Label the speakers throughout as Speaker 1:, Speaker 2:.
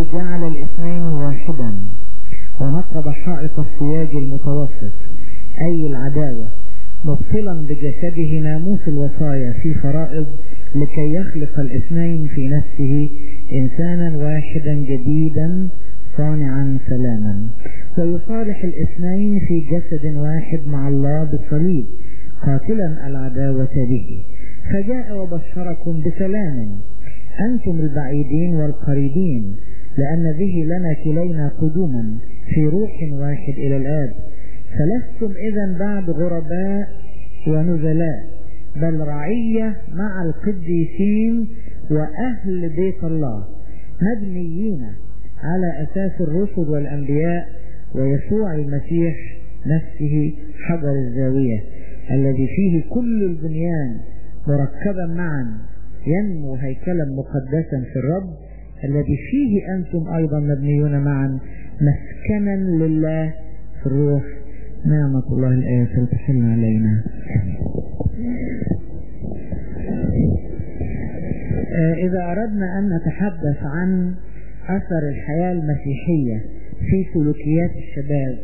Speaker 1: جعل الاثنين واحدا ونقض حائط السياج المتوسط أي العداوة مبطلا بجسده ناموس الوصايا في فرائض لكي يخلق الاثنين في نفسه إنسانا واحدا جديدا صانعا سلاما ويصالح الاثنين في جسد واحد مع الله بالصليب قاتلا العداوة به فجاء وبشركم بسلام أنتم البعيدين والقريبين لأن به لنا كلينا قدوما في روح واحد إلى الآب فلستم إذا بعد غرباء ونزلاء بل رعية مع القديسين وأهل بيت الله مبنيين على أساس الرسل والأنبياء ويسوع المسيح نفسه حجر الزاوية الذي فيه كل البنيان مركبا معا ينمو هيكلا مقدسا في الرب الذي فيه أنتم أيضا مبنيون معا مسكنا لله في الروح نعمة الله الآية فلتحل علينا إذا أردنا أن نتحدث عن أثر الحياة المسيحية في سلوكيات الشباب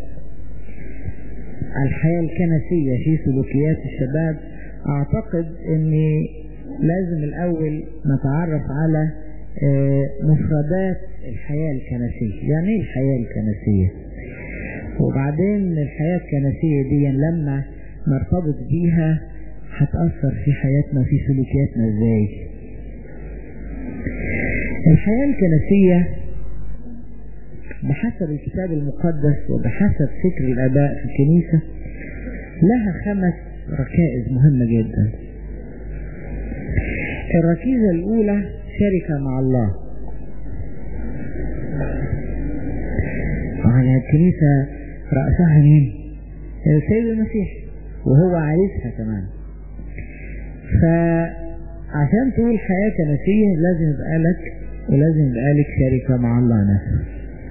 Speaker 1: الحياة الكنسية في سلوكيات الشباب أعتقد أن لازم الأول نتعرف على مفردات الحياة الكنسية يعني ايه الحياة الكنسية وبعدين الحياة الكنسية دي لما نرتبط بيها هتأثر في حياتنا في سلوكياتنا ازاي الحياة الكنسية بحسب الكتاب المقدس وبحسب فكر الآباء في الكنيسة لها خمس ركائز مهمة جدا الركيزة الأولى شركة مع الله على الكنيسة رأسها مين؟ السيد المسيح وهو عريسها كمان فعشان تقول حياة كنسية لازم يبقى لك ولازم يبقى لك شركة مع الله نفسه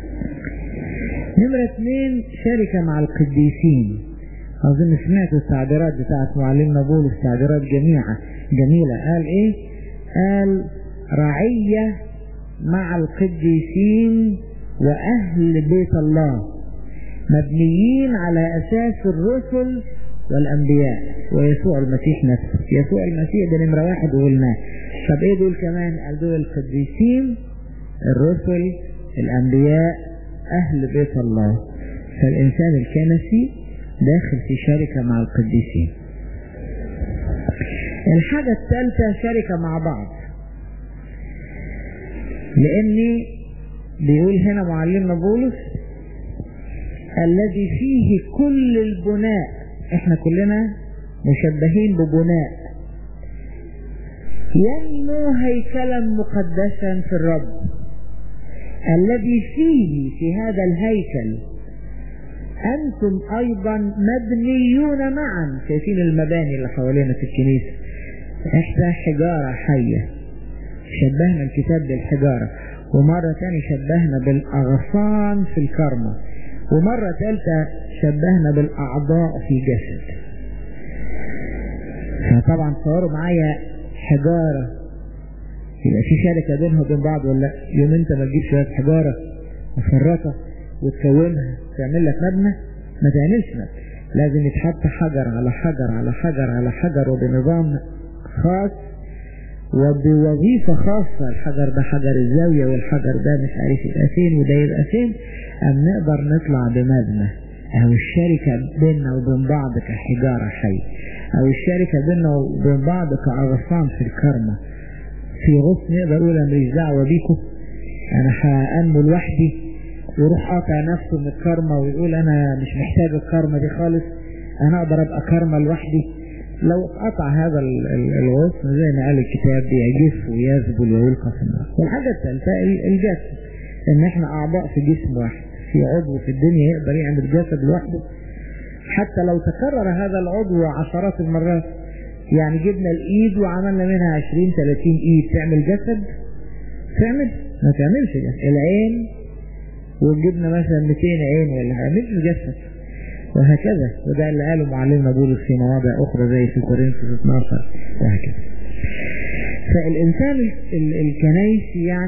Speaker 1: نمرة اثنين شركة مع القديسين أظن سمعت التعبيرات بتاعت معلمنا بولس تعبيرات جميعة جميلة قال إيه؟ قال رعية مع القديسين وأهل بيت الله مبنيين على أساس الرسل والأنبياء ويسوع المسيح نفسه يسوع المسيح ده نمرة واحد وقلناه طب إيه دول كمان قال دول القديسين الرسل الأنبياء أهل بيت الله فالإنسان الكنسي داخل في شركة مع القديسين الحاجة الثالثة شركة مع بعض لأني بيقول هنا معلمنا بولس الذي فيه كل البناء احنا كلنا مشبهين ببناء ينمو هيكلا مقدسا في الرب الذي فيه في هذا الهيكل أنتم أيضا مبنيون معا شايفين المباني اللي حوالينا في الكنيسة إحدى حجارة حية شبهنا الكتاب بالحجارة ومرة تانية شبهنا بالأغصان في الكرمة ومرة ثالثة شبهنا بالأعضاء في جسد فطبعا تصوروا معايا حجارة يبقى في شركة بينها وبين بعض ولا يوم انت ما تجيب شوية حجارة مفرطة وتكونها تعمل لك مبنى ما تعملش مبنى لازم يتحط حجر على حجر على حجر على حجر وبنظام خاص وبوظيفة خاصة الحجر ده حجر الزاوية والحجر ده مش عارف يبقى فين وده يبقى فين أم نقدر نطلع بمبنى أو الشركة بيننا وبين بعض كحجارة حي أو الشركة بيننا وبين بعض كأغصان في الكرمة في غصن يقدر يقول أنا ماليش دعوة بيكم أنا هأنمو لوحدي ويروح قاطع نفسه من الكرمة ويقول أنا مش محتاج الكرمة دي خالص أنا أقدر أبقى كرمة لوحدي لو قطع هذا الغصن زي ما قال الكتاب بيجف ويذبل ويلقى في النار والحاجة الثالثة الجسد ان احنا اعضاء في جسم واحد في عضو في الدنيا يقدر يعمل جسد لوحده حتى لو تكرر هذا العضو عشرات المرات يعني جبنا الايد وعملنا منها 20 30 ايد تعمل جسد تعمل ما تعملش جسد العين وجبنا مثلا 200 عين ولا حاجه مش جسد وهكذا وده اللي قاله معلمنا بولس في مواضع اخرى زي في كورنثوس 12 وهكذا فالانسان الكنيسي يعني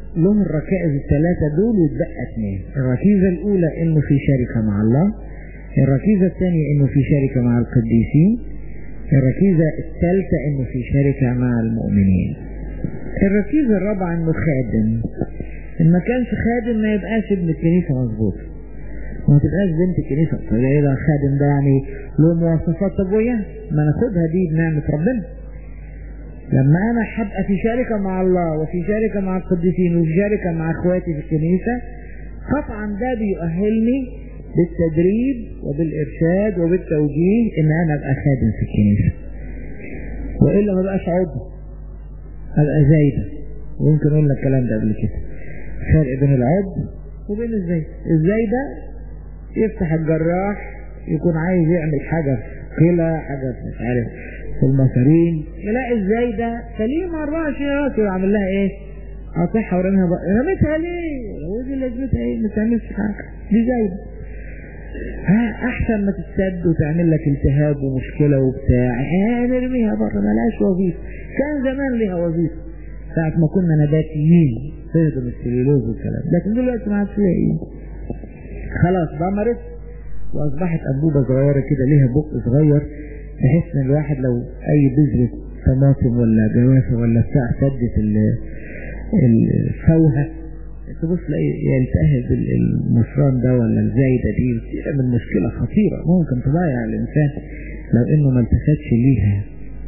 Speaker 1: له الركائز الثلاثة دول ويتبقى اثنين الركيزة الأولى إنه في شركة مع الله الركيزة الثانية إنه في شركة مع القديسين الركيزة الثالثة إنه في شركة مع المؤمنين الركيزة الرابعة إنه خادم إن ما كانش خادم ما يبقاش ابن الكنيسة مظبوط ما تبقاش بنت الكنيسة طيب ايه ده خادم ده يعني له مواصفات طب وياه ما ناخدها دي بنعمة ربنا لما انا هبقى في شركة مع الله وفي شركة مع القديسين وفي شركة مع اخواتي في الكنيسة قطعا ده بيؤهلني بالتدريب وبالارشاد وبالتوجيه ان انا ابقى خادم في الكنيسة والا ما بقاش عضو ابقى زايدة ويمكن قلنا الكلام ده قبل كده فرق بين العضو وبين الزايدة الزايدة يفتح الجراح يكون عايز يعمل حاجة في كلى حاجة في مش عارف في المصارين يلاقي الزايدة سليمة 24 ساعة يعمل لها ايه؟ قاطعها ورميها بقى رميتها ليه؟ ودي لازمتها ايه؟ ما تعملش حاجة دي زايدة ها احسن ما تتسد وتعمل لك التهاب ومشكلة وبتاع ها نرميها بره ملهاش وظيفة كان زمان ليها وظيفة ساعة ما كنا نباتيين تهضم السليلوز والكلام لكن دلوقتي ما عادش ليها ايه خلاص ضمرت واصبحت انبوبة صغيرة كده ليها بق صغير بحيث ان الواحد لو اي بذرة طماطم ولا جوافة ولا بتاع سدت الفوهة تبص تلاقي يلتهب المصران ده ولا الزايدة دي تعمل مشكلة خطيرة ممكن تضيع الانسان لو انه ما التفتش ليها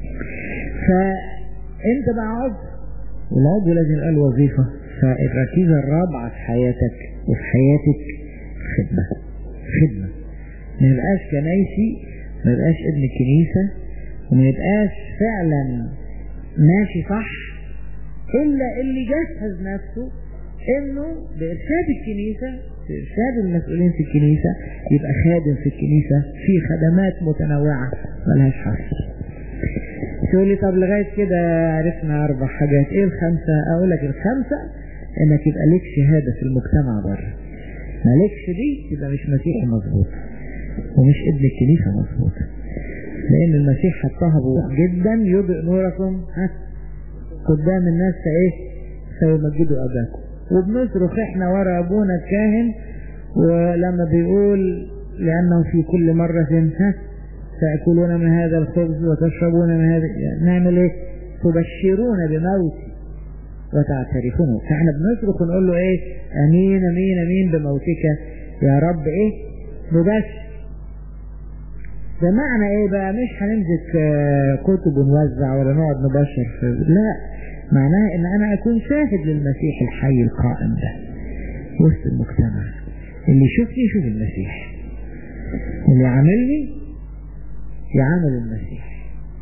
Speaker 1: فانت بقى عضو والعضو لازم يبقى له وظيفة فالركيزة الرابعة في حياتك وفي حياتك خدمة خدمة ما يبقاش كنايسي ما يبقاش ابن الكنيسة وما يبقاش فعلا ماشي صح إلا اللي جهز نفسه إنه بإرشاد الكنيسة بإرشاد المسؤولين في الكنيسة يبقى خادم في الكنيسة في خدمات متنوعة ملهاش حصر تقول لي طب لغاية كده عرفنا أربع حاجات إيه الخمسة؟ أقول لك الخمسة إنك يبقى ليك شهادة في المجتمع بره مالكش دي يبقى مش مسيحي مظبوط ومش ابن الكنيسة مظبوط لأن المسيح حطها بوضوح جدا يضئ نوركم ها قدام الناس فإيه فيمجدوا أباكم وبنصرخ إحنا ورا أبونا الكاهن ولما بيقول لأنه في كل مرة ها تأكلون من هذا الخبز وتشربون من هذا يعني نعمل إيه تبشرون بموتي وتعترفون فاحنا بنصرخ ونقول له ايه امين امين امين بموتك يا رب ايه نبشر بمعنى ايه بقى مش هنمسك كتب ونوزع ولا نقعد نبشر في لا معناها ان انا اكون شاهد للمسيح الحي القائم ده وسط المجتمع اللي يشوفني يشوف المسيح اللي يعاملني يعامل المسيح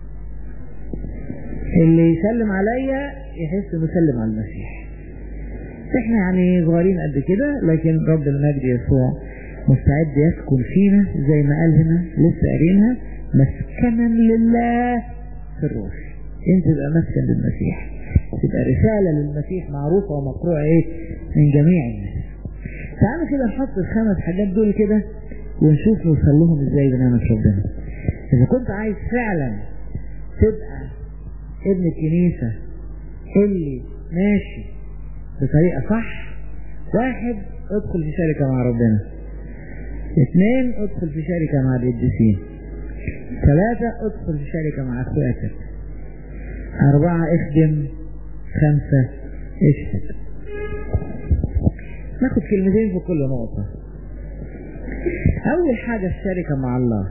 Speaker 1: اللي يسلم عليا يحس انه سلم على المسيح احنا يعني صغيرين قد كده لكن رب المجد يسوع مستعد يسكن فينا زي ما قال هنا لسه قارينها مسكنا لله في الروح انت تبقى مسكن للمسيح تبقى رسالة للمسيح معروفة ومقروءة ايه من جميع الناس تعالوا كده نحط الخمس حاجات دول كده ونشوف نوصل لهم ازاي بنعمة ربنا اذا كنت عايز فعلا تبقى ابن الكنيسة اللي ماشي بطريقة صح واحد ادخل في شركة مع ربنا اثنين ادخل في شركة مع القديسين ثلاثة ادخل في شركة مع اخواتك أربعة اخدم خمسة اشهد ناخد كلمتين في كل نقطة أول حاجة الشركة مع الله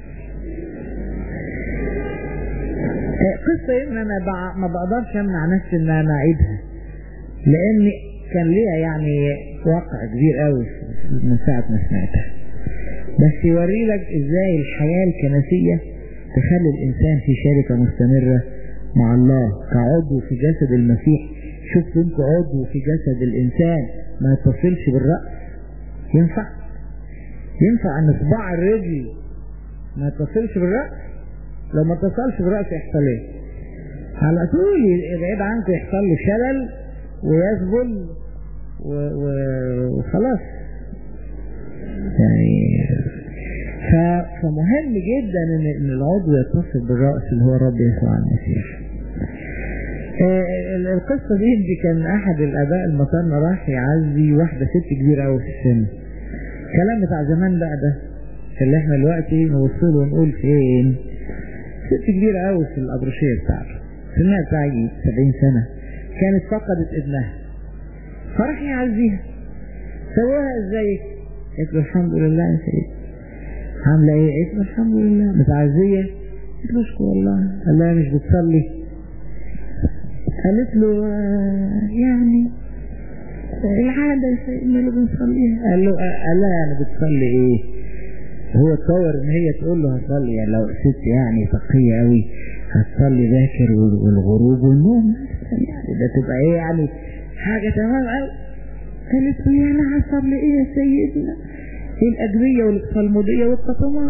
Speaker 1: قصة إن أنا ما بقدرش أمنع نفسي إن أنا أعيدها لأن كان ليها يعني واقع كبير قوي من ساعة ما سمعتها بس يوري لك إزاي الحياة الكنسية تخلي الإنسان في شركة مستمرة مع الله كعضو في جسد المسيح شفت انت عضو في جسد الإنسان ما يتصلش بالرأس ينفع ينفع ان صباع الرجل ما يتصلش بالرأس لو ما اتصلش بالرأس يحصل ايه على طول يبعد عنك يحصل له شلل ويذبل وخلاص يعني فمهم جدا ان العضو يتصل بالرأس اللي هو الرب يسوع المسيح آه القصة دي دي كان أحد الآباء المطرنا راح يعزي واحدة ست كبيرة أوي في السن كلام بتاع زمان بقى ده اللي احنا دلوقتي نوصله ونقول فين ست كبيرة أوي في الأبرشية بتاعته سنها بتاع 70 سنة كانت فقدت ابنها فراح يعزيها سواها ازاي قالت له الحمد لله يا سيدي عاملة ايه قالت له الحمد لله متعزية قالت له اشكر الله قال لها مش بتصلي قالت له يعني العادة يا سيدنا اللي بنصليها قال له قال لها يعني بتصلي ايه هو تصور ان هي تقول له هصلي يعني لو ست يعني تقية قوي هتصلي باكر والغروب والنوم يعني ده تبقى ايه يعني حاجة تمام قوي قالت له يعني هصلي ايه يا سيدنا ايه الأدوية والقلمودية والقطمار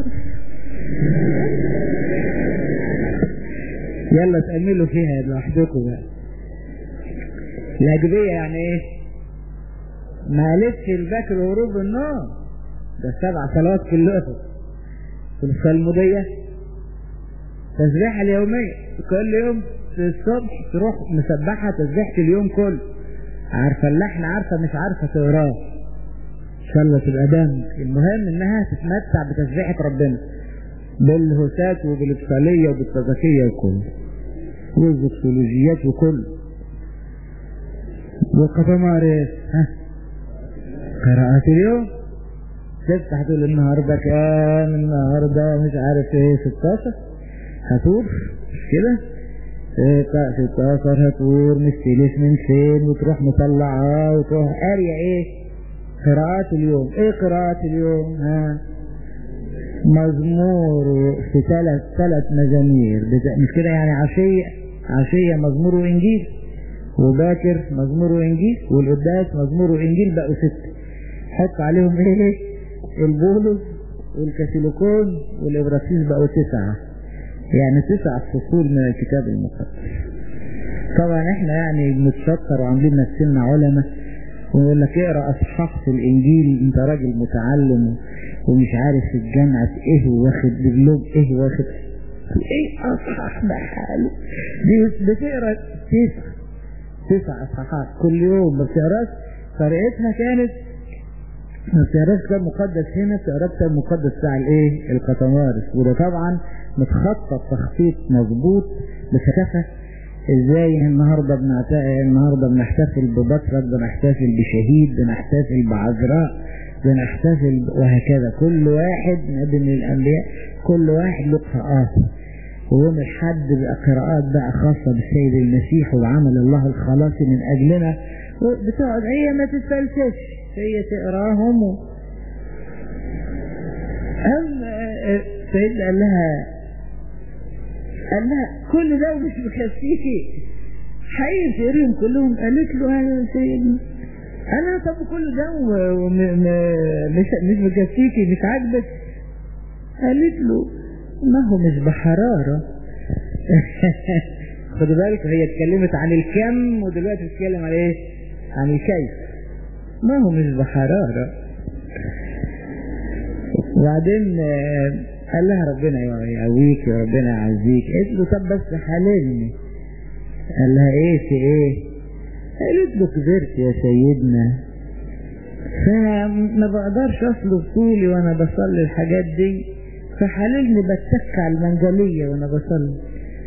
Speaker 1: يلا تأملوا فيها لوحدكم بقى الأدوية يعني ايه ما قالتش البكر وغروب النوم ده السبع صلوات كلهم والقلمودية تسبيحة اليومية كل يوم في الصبح تروح مسبحة تسبيحة اليوم كله عارفة اللحن عارفة مش عارفة تقراه ان شاء الله تبقى دم المهم انها تتمتع بتسبيحة ربنا بالهسات وبالابصالية وبالتزكية وكله والزكسولوجيات وكله والقطمار ها قراءة اليوم تفتح تقول النهارده كام النهارده مش عارف ايه 16 هتور مش كده 16 هتور مستلف من فين وتروح مطلعها وتروح قارية ايه قراءات اليوم ايه قراءات اليوم ها مزمور في ثلاث ثلاث مزامير مش كده يعني عشية عشية مزمور وانجيل وباكر مزمور وانجيل والقداس مزمور وانجيل بقوا ست حط عليهم ايه البولس والكاثوليكون والابراكسيس بقوا تسعة يعني تسع فصول من الكتاب المقدس طبعا احنا يعني بنتشطر وعاملين نفسنا علماء ونقول لك اقرا اصحاح في الانجيل انت راجل متعلم ومش عارف في الجامعة ايه واخد دبلوم ايه واخد ايه اصحاح بحاله دي بتقرا تسع تسع اصحاحات كل يوم ما بتقراش طريقتها كانت ما بتقراش كتاب مقدس هنا بتقرا كتاب مقدس بتاع الايه القطمارس وده طبعا متخطط تخطيط مظبوط بكثافه ازاي النهارده بنعتقل النهارده بنحتفل ببطرك بنحتفل بشهيد بنحتفل بعذراء بنحتفل وهكذا كل واحد نبي من الانبياء كل واحد له قراءات ويوم الحد بقى قراءات بقى خاصة بالسيد المسيح وعمل الله الخلاصي من أجلنا بتقعد هي ما تتفلسفش هي تقراهم و... أم سيدنا قال لها قال لها كل ده مش مكفيكي حقيقي تقريهم كلهم قالت له يا سيدنا انا طب كل ده مش مش مكفيكي مش عاجبك قالت له ما هو مش بحرارة خدوا بالك هي اتكلمت عن الكم ودلوقتي بتتكلم عن ايه عن الكيف ما هو مش بحرارة وبعدين قال لها ربنا يقويك وربنا يعزيك قالت له طب بس حللني قال لها ايه في ايه قالت له كبرت يا سيدنا فما بقدرش اصل طولي وانا بصلي الحاجات دي فحللني بتك على المنجلية وانا بصلي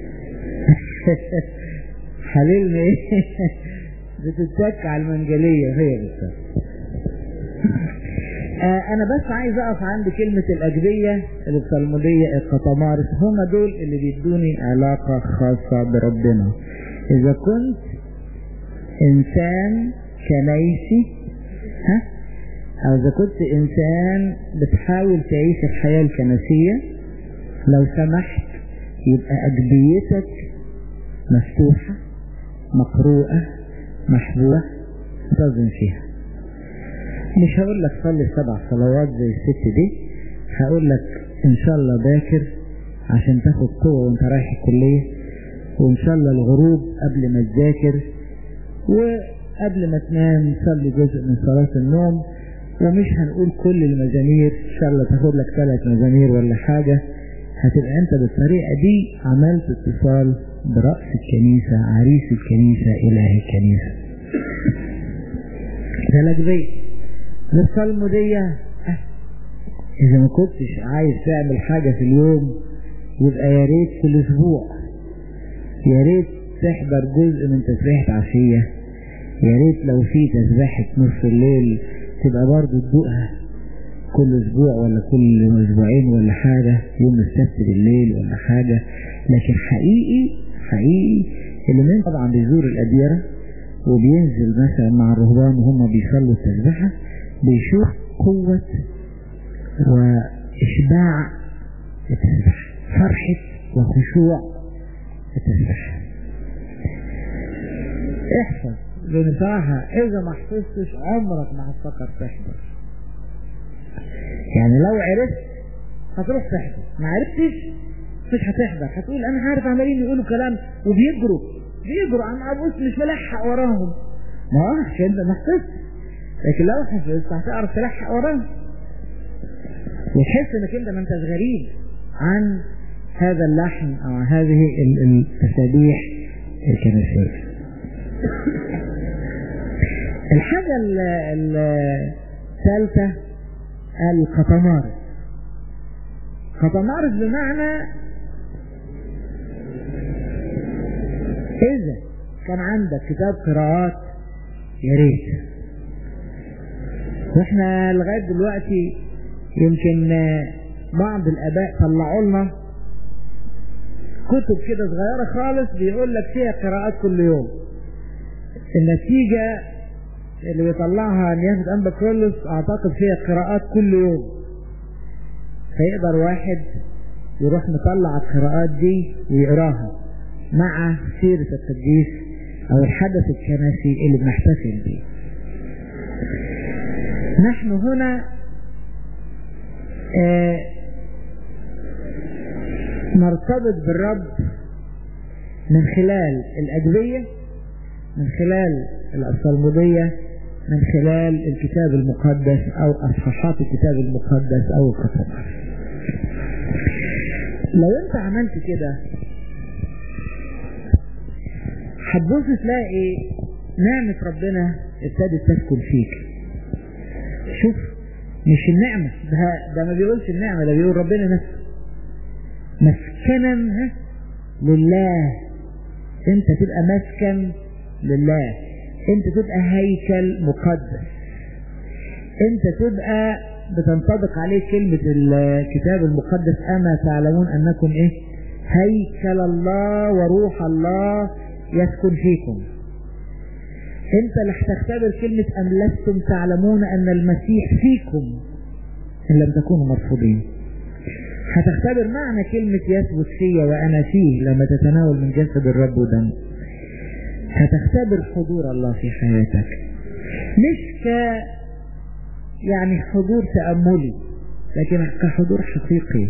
Speaker 1: حللني ايه بتتك على المنجلية وهي بتصلي آه انا بس عايز اقف عند كلمة الاجبية الصلمودية القطمارس هما دول اللي بيدوني علاقة خاصة بربنا اذا كنت انسان كنيسي ها او اذا كنت انسان بتحاول تعيش الحياة الكنسية لو سمحت يبقى اجبيتك مفتوحة مقروءة محبوبة انتظم فيها مش هقول لك صلي سبع صلوات زي الست دي هقول لك ان شاء الله باكر عشان تاخد قوة وانت رايح الكلية وان شاء الله الغروب قبل ما تذاكر وقبل ما تنام صلي جزء من صلاة النوم ومش هنقول كل المزامير ان شاء الله تاخد لك ثلاث مزامير ولا حاجة هتبقى انت بالطريقة دي عملت اتصال برأس الكنيسة عريس الكنيسة إله الكنيسة ثلاث بيت للصلمودية اه إذا ما كنتش عايز تعمل حاجة في اليوم يبقى يا ريت في الأسبوع يا ريت تحضر جزء من تسبيحة عشية يا ريت لو في تسبيحة نص الليل تبقى برضه تدوقها كل اسبوع ولا كل اسبوعين ولا حاجة يوم السبت بالليل ولا حاجة لكن حقيقي حقيقي اللي من طبعا بيزور الأديرة وبينزل مثلا مع الرهبان وهم بيصلوا التسبيحة بيشوف قوة وإشباع التسبيحة فرحة وخشوع التسبيحة احفظ لان بصراحة اذا ما حفظتش عمرك ما هتفكر تحضر يعني لو عرفت هتروح تحضر ما عرفتش مش هتحضر هتقول انا عارف عمالين يقولوا كلام وبيجروا بيجروا عم ابص مش ملحق وراهم ما هو عشان انت ما حفظت لكن لو حفظت هتعرف تلحق وراهم وتحس انك انت ما انتش غريب عن هذا اللحن او هذه التسابيح الكنسيه الحاجة الثالثة القطمارس قطمارس بمعنى إذا كان عندك كتاب قراءات يا ريت واحنا لغاية دلوقتي يمكن بعض الآباء طلعوا لنا كتب كده صغيرة خالص بيقول لك فيها قراءات كل يوم النتيجة اللي بيطلعها نيافة أنبا كرولوس أعتقد فيها قراءات كل يوم فيقدر واحد يروح مطلع القراءات دي ويقراها مع سيرة القديس أو الحدث الكنسي اللي بنحتفل بيه نحن هنا آه نرتبط بالرب من خلال الأدوية من خلال الأصلمودية من خلال الكتاب المقدس أو أصحاحات الكتاب المقدس أو القطمات لو أنت عملت كده هتبص تلاقي نعمة ربنا ابتدت تسكن فيك شوف مش النعمة ده, ده ما بيقولش النعمة ده بيقول ربنا نفسه مسكنا لله انت تبقى مسكن لله انت تبقى هيكل مقدس انت تبقى بتنطبق عليه كلمة الكتاب المقدس أما تعلمون أنكم إيه هيكل الله وروح الله يسكن فيكم انت اللي هتختبر كلمة أم لستم تعلمون أن المسيح فيكم إن لم تكونوا مرفوضين هتختبر معنى كلمة يثبت فيا وأنا فيه لما تتناول من جسد الرب ودم هتختبر حضور الله في حياتك مش ك يعني حضور تأملي لكن كحضور حقيقي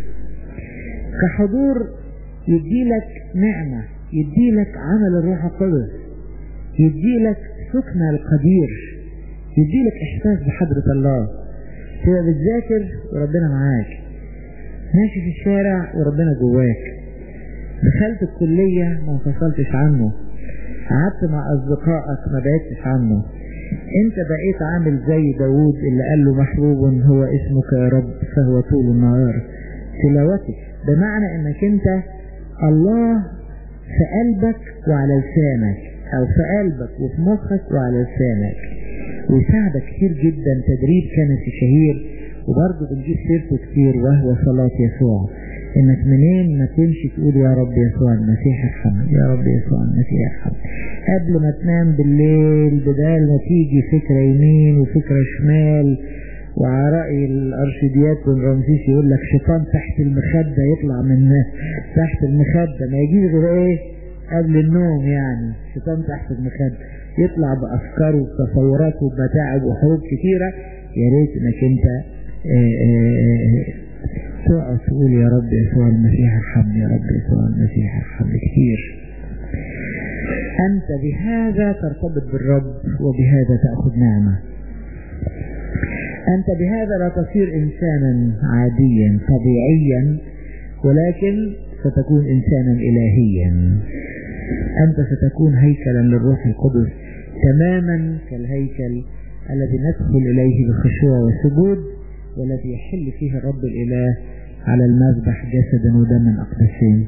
Speaker 1: كحضور يديلك نعمة يديلك عمل الروح القدس يديلك سكن القدير يديلك إحساس بحضرة الله تبقى بتذاكر وربنا معاك ماشي في الشارع وربنا جواك دخلت الكلية ما انفصلتش عنه قعدت مع أصدقائك ما بعدتش عنه انت بقيت عامل زي داوود اللي قال له محبوب هو اسمك يا رب فهو طول النهار تلاوتك بمعنى انك انت الله في قلبك وعلى لسانك او في قلبك وفي مخك وعلى لسانك ويساعدك كتير جدا تدريب كنسي شهير وبرضه بنجيب سيرته كتير وهو صلاة يسوع انك منين ما تمشي تقول يا رب يسوع المسيح ارحمني يا رب يسوع المسيح ارحمني قبل ما تنام بالليل بدال ما تيجي فكرة يمين وفكرة شمال وعلى رأي الأرشديات بن رمسيس يقول لك شيطان تحت المخدة يطلع من تحت المخدة ما يجيش غير ايه قبل النوم يعني شيطان تحت المخدة يطلع بأفكاره وتصوراته ومتاعب وحروب كتيرة يا ريت انك انت تقعد تقول يا رب يسوع المسيح ارحمني يا رب يسوع المسيح ارحمني كتير أنت بهذا ترتبط بالرب وبهذا تأخذ نعمة أنت بهذا لا تصير إنسانا عاديا طبيعيا ولكن ستكون إنسانا إلهيا أنت ستكون هيكلا للروح القدس تماما كالهيكل الذي ندخل إليه بخشوع وسجود والذي يحل فيه الرب الإله على المذبح جسدا ودما أقدسين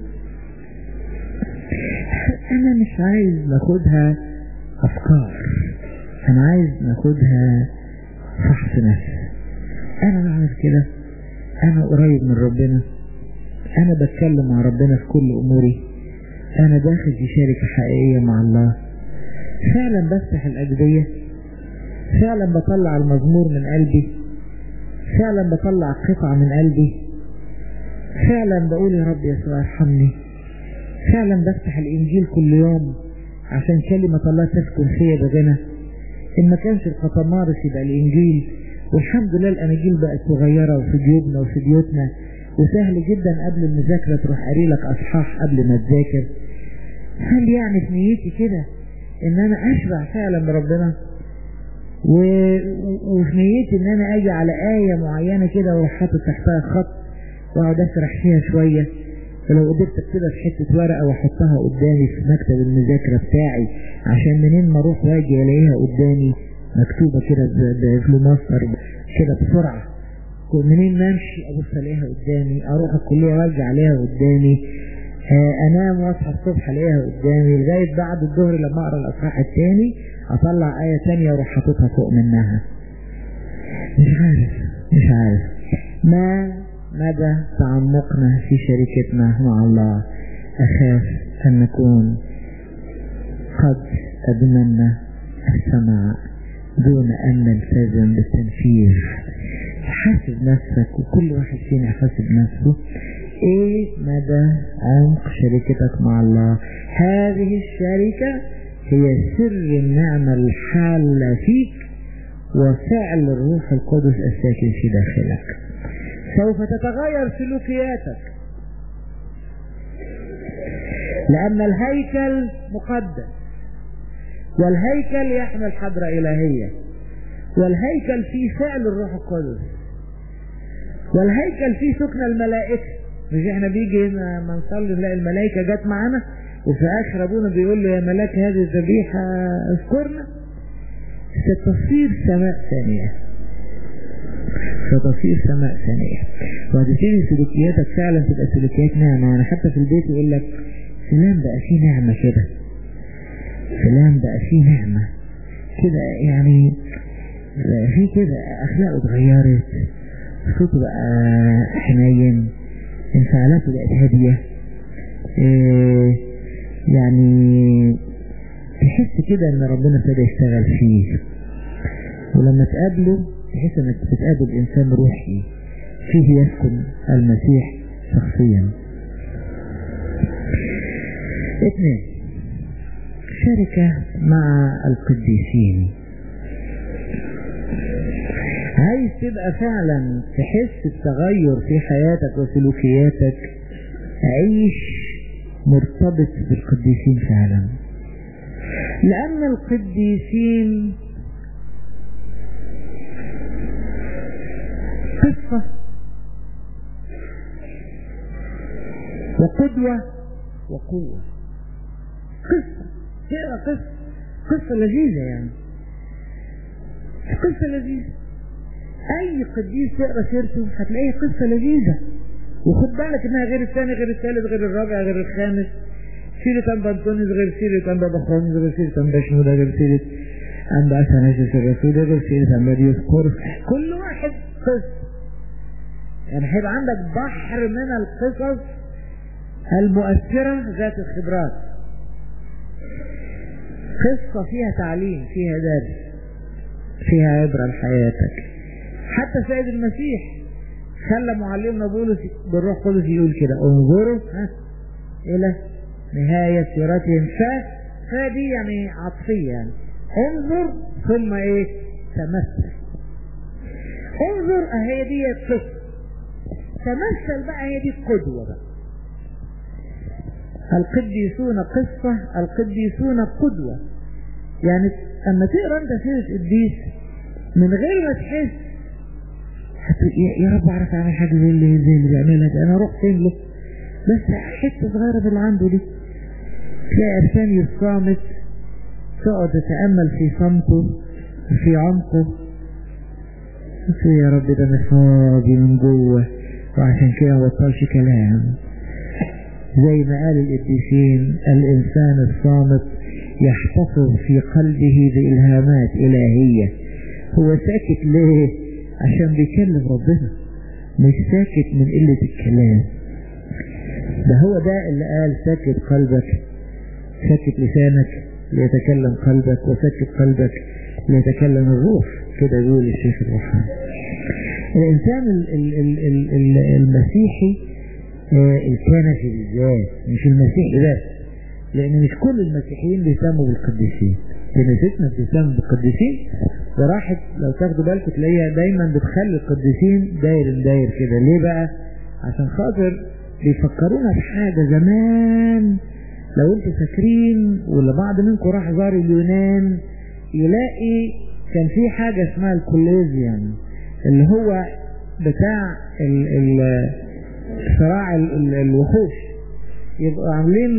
Speaker 1: أنا مش عايز ناخدها أفكار أنا عايز ناخدها فحص نفس أنا بعمل كده أنا قريب من ربنا أنا بتكلم مع ربنا في كل أموري أنا داخل في شركة حقيقية مع الله فعلا بفتح الأجبية فعلا بطلع المزمور من قلبي فعلا بطلع قطعة من قلبي فعلا بقول يا رب يسوع ارحمني فعلا بفتح الإنجيل كل يوم عشان كلمة الله تسكن فيا بغنى إن ما كانش القطمارس يبقى الإنجيل والحمد لله الأناجيل بقت صغيرة وفي جيوبنا وفي بيوتنا وسهل جدا قبل المذاكرة تروح قاري لك أصحاح قبل ما تذاكر هل يعني في نيتي كده إن أنا أشبع فعلا بربنا و... وفي نيتي إن أنا أجي على آية معينة كده وأروح حاطط تحتها خط وأقعد أسرح فيها شوية فلو قدرت اكتبها في حتة ورقة واحطها قدامي في مكتب المذاكرة بتاعي عشان منين ما اروح واجي الاقيها قدامي مكتوبة كده بفلوماستر كده بسرعة منين ما امشي ابص الاقيها قدامي اروح الكلية وارجع الاقيها قدامي آه انام واصحى الصبح الاقيها قدامي لغاية بعد الظهر لما اقرا الاصحاح الثاني اطلع آية ثانية واروح حاططها فوق منها مش عارف مش عارف ما مدى تعمقنا في شركتنا مع الله أخاف أن نكون قد أدمنا السماع دون أن نلتزم بالتنفيذ حاسب نفسك وكل واحد فينا يحاسب نفسه ايه مدى عمق شركتك مع الله هذه الشركة هي سر النعمة الحالة فيك وفعل الروح القدس الساكن في داخلك سوف تتغير سلوكياتك لأن الهيكل مقدس والهيكل يحمل حضرة إلهية والهيكل فيه فعل الروح القدس والهيكل فيه سكن الملائكة مش احنا بيجي هنا ما نصلي نلاقي الملائكة جت معانا وفي آخر أبونا بيقول له يا ملاك هذه الذبيحة اذكرنا ستصير سماء ثانية ستصير سماء ثانية وهتبتدي سلوكياتك فعلا تبقى سلوكيات نعمة يعني حتى في البيت يقول لك فلان بقى فيه نعمة كده فلان بقى فيه نعمة كده يعني بقى فيه كده أخلاقه اتغيرت صوته بقى حنين انفعالاته بقت هادية إيه يعني تحس كده ان ربنا ابتدى يشتغل فيه ولما تقابله تحس انك بتقابل انسان روحي فيه يسكن المسيح شخصيا اثنين شركة مع القديسين عايز تبقى فعلا تحس بتغير في حياتك وسلوكياتك عيش مرتبط بالقديسين فعلا لأن القديسين قصة وقدوة وقوة قصة تقرا قصة قصة لذيذة يعني قصة لذيذة أي قديس تقرا سيرته هتلاقيه قصة لذيذة وخد بالك إنها غير الثاني غير الثالث غير الرابع غير الخامس سيرة أنبا أنطونيوس غير سيرة أنبا بخرونيوس غير سيرة أنبا شنودة غير سيرة أنبا أثناسيوس الرسول غير سيرة أنبا ديوسكورس كل واحد قصة يعني هيبقى عندك بحر من القصص المؤثرة ذات الخبرات قصة فيها تعليم فيها درس فيها عبرة لحياتك حتى سيد المسيح خلى معلمنا بولس بالروح القدس يقول كده انظروا ها الى نهاية سيرتهم ف فدي يعني عطفية يعني انظر ثم ايه تمثل انظر اهي دي القصة تمثل بقى هي دي القدوة بقى القديسون قصة القديسون قدوة يعني اما تقرا انت سيرة قديس من غير ما تحس يا رب اعرف اعمل حاجة زي اللي زي اللي بيعملها ده انا اروح فين له بس حتة صغيرة من اللي عنده دي تلاقي أرساني الصامت تقعد تتأمل في صمته وفي عمقه تقول يا رب ده انا فاضي من جوه وعشان كده ما بطلش كلام زي ما قال القديسين الإنسان الصامت يحتفظ في قلبه بإلهامات إلهية هو ساكت ليه عشان بيكلم ربنا مش ساكت من قلة الكلام ده هو ده اللي قال ساكت قلبك ساكت لسانك ليتكلم قلبك وساكت قلبك ليتكلم الروح كده يقول الشيخ الروحاني الإنسان ال ال ال ال المسيحي آه الكنسي بالذات مش المسيحي بس لأن مش كل المسيحيين بيهتموا بالقديسين كنيستنا بتهتم بالقديسين وراحت لو تاخدوا بالكم تلاقيها دايما بتخلي القديسين داير داير كده ليه بقى؟ عشان خاطر بيفكرونا بحاجة زمان لو انتوا فاكرين ولا بعض منكم راح زار اليونان يلاقي كان في حاجة اسمها الكوليزيوم اللي هو بتاع ال ال صراع ال ال الوحوش يبقوا عاملين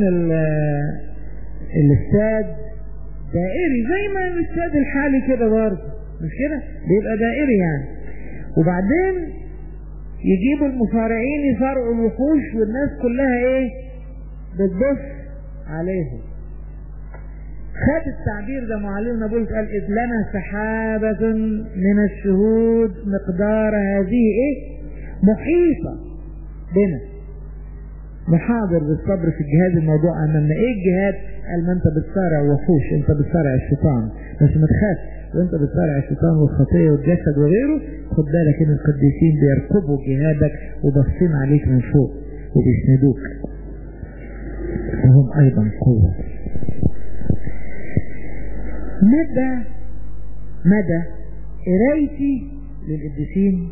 Speaker 1: الاستاد دائري زي ما الاستاد الحالي كده برضه مش كده بيبقى دائري يعني وبعدين يجيبوا المصارعين يصارعوا الوحوش والناس كلها ايه بتبص عليهم خد التعبير ده معلمنا بولس قال إذ لنا سحابة من الشهود مقدار هذه إيه محيطة بنا محاضر بالصبر في الجهاد الموضوع أمامنا إيه الجهاد قال ما أنت بتصارع وحوش أنت بتصارع الشيطان بس ما تخافش وأنت بتصارع الشيطان والخطية والجسد وغيره خد بالك إن القديسين بيركبوا جهادك وبصين عليك من فوق وبيسندوك وهم أيضا قوة مدى مدى قرايتي للقديسين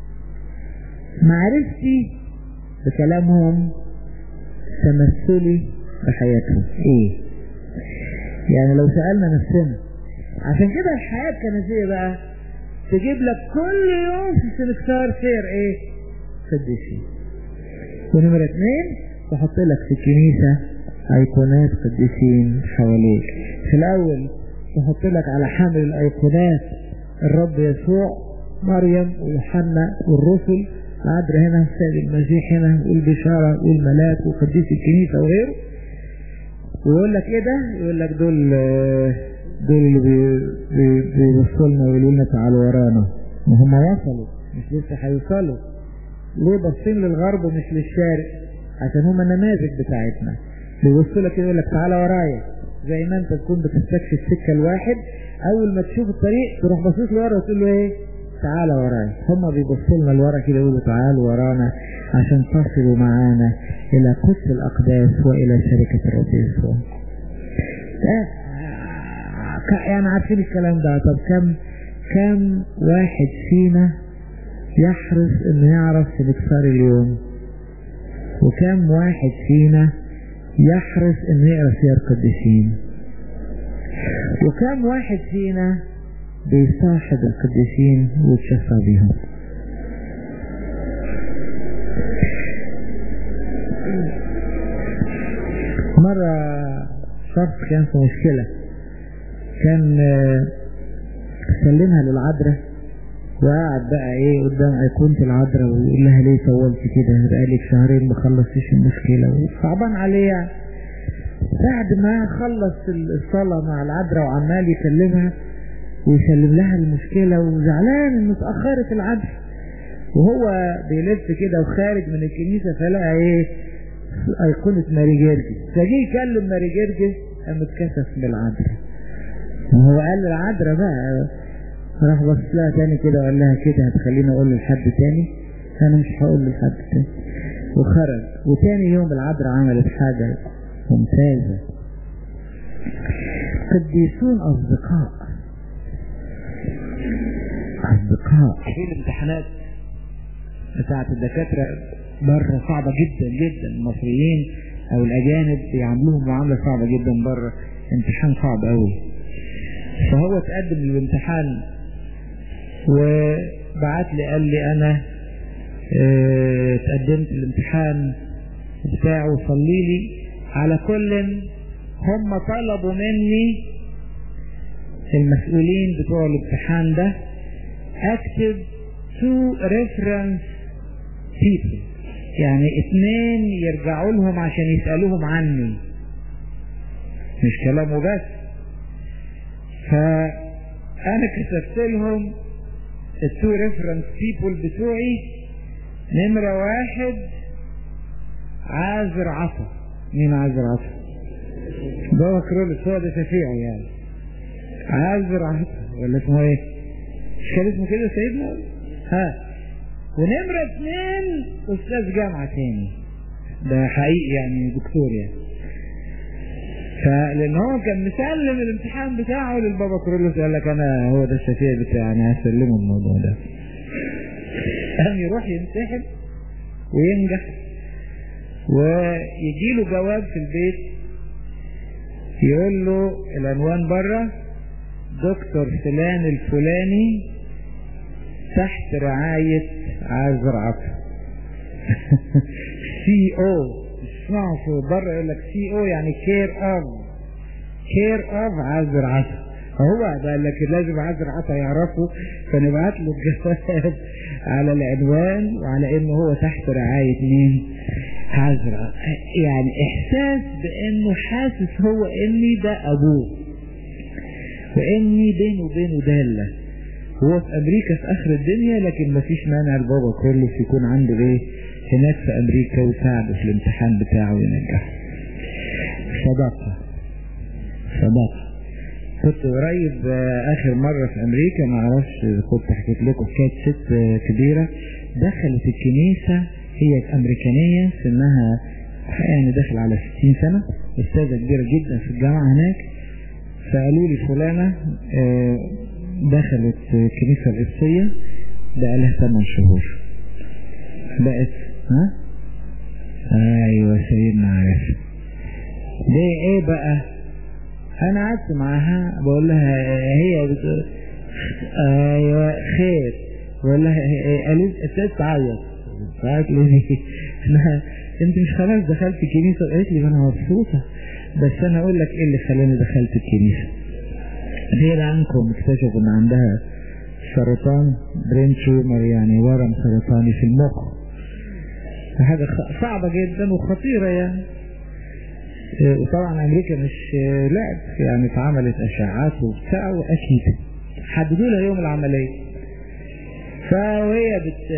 Speaker 1: معرفتي بكلامهم تمثلي بحياتهم ايه يعني لو سألنا نفسنا عشان كده الحياة الكنسية بقى تجيب لك كل يوم في سنكتار سير ايه قديسين ونمرة اتنين تحط لك في الكنيسة ايقونات قديسين حواليك في الاول تحط لك على حامل الايقونات الرب يسوع مريم ويوحنا والرسل العذراء هنا السيد المسيح هنا والبشارة والملاك وقديس الكنيسة وغيره ويقول لك ايه ده يقول لك دول دول اللي بيبصوا لنا ويقولوا لنا تعالوا ورانا ما هم وصلوا مش لسه هيوصلوا ليه باصين للغرب ومش للشرق عشان هم النماذج بتاعتنا بيبصوا لك يقول لك تعالى ورايا زي ما انت تكون بتستكشف سكه الواحد اول ما تشوف الطريق تروح باصص لورا وتقول له ايه تعالى ورايا هم بيبصوا لنا لورا كده يقولوا تعالوا ورانا عشان تصلوا معانا الى قدس الاقداس والى شركه الرب يسوع يعني عارفين الكلام ده طب كم كم واحد فينا يحرص انه يعرف في مكسار اليوم وكم واحد فينا يحرص انه يقرا سير القديسين وكم واحد فينا بيصاحب القديسين ويتشفى بيهم مرة شخص كان في مشكلة كان سلمها للعذراء وقعد بقى ايه قدام ايقونة العذراء ويقول لها ليه طولت كده بقالك شهرين ما خلصتيش المشكلة وصعبان عليه يعني بعد ما خلص الصلاة مع العذراء وعمال يكلمها ويسلم لها المشكلة وزعلان انه اتأخرت العذراء وهو بيلف كده وخارج من الكنيسة فلقى ايه ايقونة ماري جرجس فجي يكلم ماري جرجس قام اتكسف بالعذراء وهو قال للعذراء بقى راح بص لها تاني كده وقال لها كده هتخليني اقول لحد تاني انا مش هقول لحد تاني وخرج وتاني يوم العذراء عملت حاجة ممتازة قديسون اصدقاء اصدقاء في الامتحانات بتاعت الدكاترة بره صعبة جدا جدا المصريين او الاجانب بيعاملوهم معاملة صعبة جدا بره امتحان صعب قوي فهو تقدم للامتحان وبعت لي قال لي انا اه تقدمت الامتحان بتاعه صلي لي على كل هم طلبوا مني المسؤولين بتوع الامتحان ده اكتب two reference people يعني اتنين يرجعوا لهم عشان يسألوهم عني مش كلامه بس فأنا كتبت لهم التو ريفرنس بيبول بتوعي نمرة واحد عازر عصا مين عازر عصا؟ بابا كرولس هو ده شفيعي يعني عازر عصا ولا اسمه ايه؟ مش كان اسمه كده سيدنا؟ ها ونمرة اثنين أستاذ جامعة تاني ده حقيقي يعني دكتور يعني فلان هو كان مسلم الامتحان بتاعه للبابا كرولوس قال لك انا هو ده الشفيع بتاعي انا هسلمه الموضوع ده قام يروح يمتحن وينجح ويجي له جواب في البيت يقول له العنوان بره دكتور فلان الفلاني تحت رعاية عازر عطا سي او اسمعوا في بره يقول لك سي او يعني كير اوف كير اوف عازر عطا هو بقى لك لازم عازر عطا يعرفه فنبعت له الجواب على العنوان وعلى انه هو تحت رعاية مين عازر عطا يعني احساس بانه حاسس هو اني ده ابوه واني بينه وبينه داله هو في امريكا في اخر الدنيا لكن مفيش مانع البابا كرولوس يكون عنده ايه هناك في امريكا وساعده في الامتحان بتاعه وينجحه صداقة صداقة كنت قريب اخر مرة في امريكا ما اعرفش كنت حكيت لكم كانت ست كبيرة دخلت الكنيسة هي امريكانية سنها يعني داخل على 60 سنة استاذة كبيرة جدا في الجامعة هناك فقالوا لي فلانة دخلت الكنيسة القبطية بقى لها 8 شهور بقت ها ايوه سيدنا عارف دي ايه بقى انا قعدت معاها بقول لها هي بتقول ايوه خير بقول لها قالت ابتدت تعيط قالت لي انا انت مش خلاص دخلت الكنيسه قالت لي انا مبسوطه بس انا اقول لك ايه اللي خلاني دخلت الكنيسه غير عنكم اكتشفوا ان عندها سرطان برين تيومر يعني ورم سرطاني في المخ حاجة صعبة جدا وخطيرة يعني وطبعا امريكا مش لعب يعني اتعملت اشعاعات وبتاع واكيد حددوا لها يوم العملية فوهي بت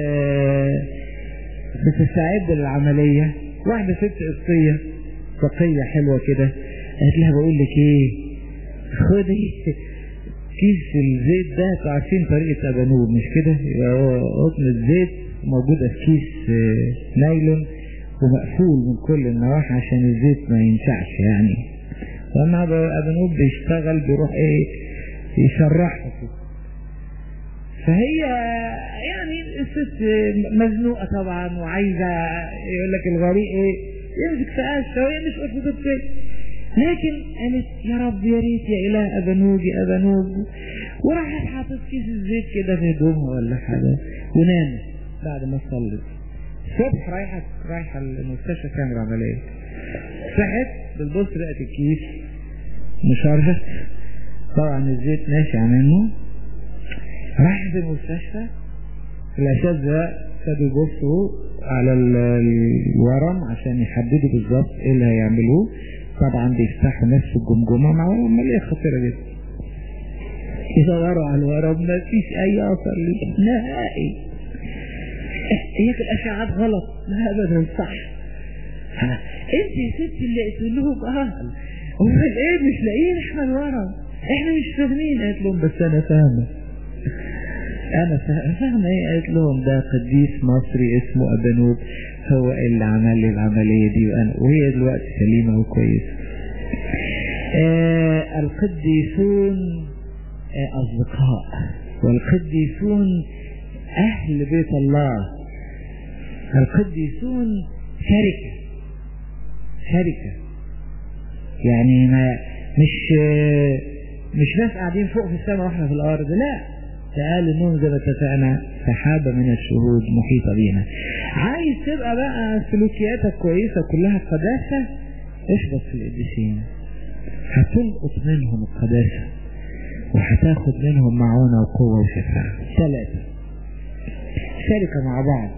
Speaker 1: بتستعد للعملية واحدة ست قبطية تقية حلوة كده قالت لها بقول لك ايه خدي كيس الزيت ده عارفين طريقة أبانور مش كده يبقى هو قطن الزيت موجودة في كيس نايلون ومقفول من كل النواحي عشان الزيت ما ينشعش يعني لما أبانور بيشتغل بيروح ايه يشرحها كده فهي يعني الست مزنوقة طبعا وعايزة يقول لك الغريق ايه يمسك في قشة وهي مش أرثوذكسية لكن قالت يا رب يا ريت يا اله ابنوجي ابنوج وراحت حاطط كيس الزيت كده في هدومها ولا حاجه ونامت بعد ما صلت الصبح رايحه رايحه المستشفى تعمل عمليه صحت بتبص لقت الكيس مشرشت طبعا الزيت ناشع منه راحت المستشفى الاساتذه ابتدوا يبصوا على الورم عشان يحددوا بالظبط ايه اللي هيعملوه طبعا بيفتحوا نفس الجمجمة مع عملية خطيرة جدا يدوروا على الورم ما فيش أي أثر ليه نهائي هيك الأشعات غلط لا أبدا صح أنت يا ستي اللي قلت لهم أه أمال إيه مش لاقيين إحنا الورم إحنا مش فاهمين قالت لهم بس أنا فاهمة أنا فاهمة إيه قالت لهم ده قديس مصري اسمه أبنوب هو اللي عمل لي العملية دي وأنا وهي دلوقتي سليمة وكويسة آه القديسون آه أصدقاء والقديسون أهل بيت الله القديسون شركة شركة يعني ما مش آه مش ناس قاعدين فوق في السماء واحنا في الأرض لا فقال انهم زي ما اتفقنا سحابة من الشهود محيطة بينا عايز تبقى بقى سلوكياتك كويسة كلها قداسة اشبط في القديسين هتلقط منهم القداسة وهتاخد منهم معونة وقوة وشفاعة ثلاثة شركة مع بعض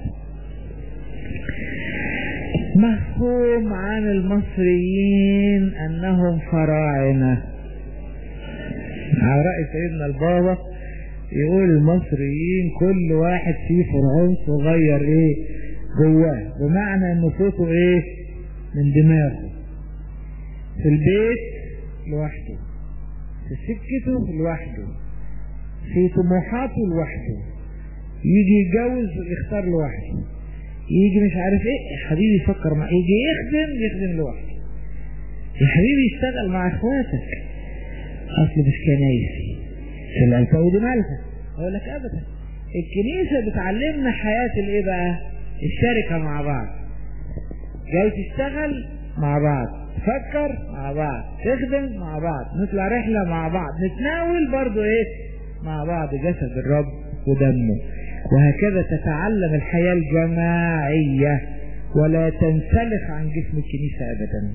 Speaker 1: مفهوم عن المصريين انهم فراعنة على رأي سيدنا البابا يقول المصريين كل واحد فيه فرعون صغير ايه جواه بمعنى ان صوته ايه من دماغه في البيت لوحده في سكته لوحده في طموحاته لوحده يجي يتجوز يختار لوحده يجي مش عارف ايه حبيبي يفكر مع يجي يخدم يخدم لوحده يا حبيبي يشتغل مع اخواتك اصل مش كنايسي سلالته ودي مالها اقول لك ابدا الكنيسه بتعلمنا حياه الايه بقى الشركه مع بعض جاي تشتغل مع بعض تفكر مع بعض تخدم مع بعض نطلع رحله مع بعض نتناول برضو ايه مع بعض جسد الرب ودمه وهكذا تتعلم الحياة الجماعية ولا تنسلخ عن جسم الكنيسة أبدا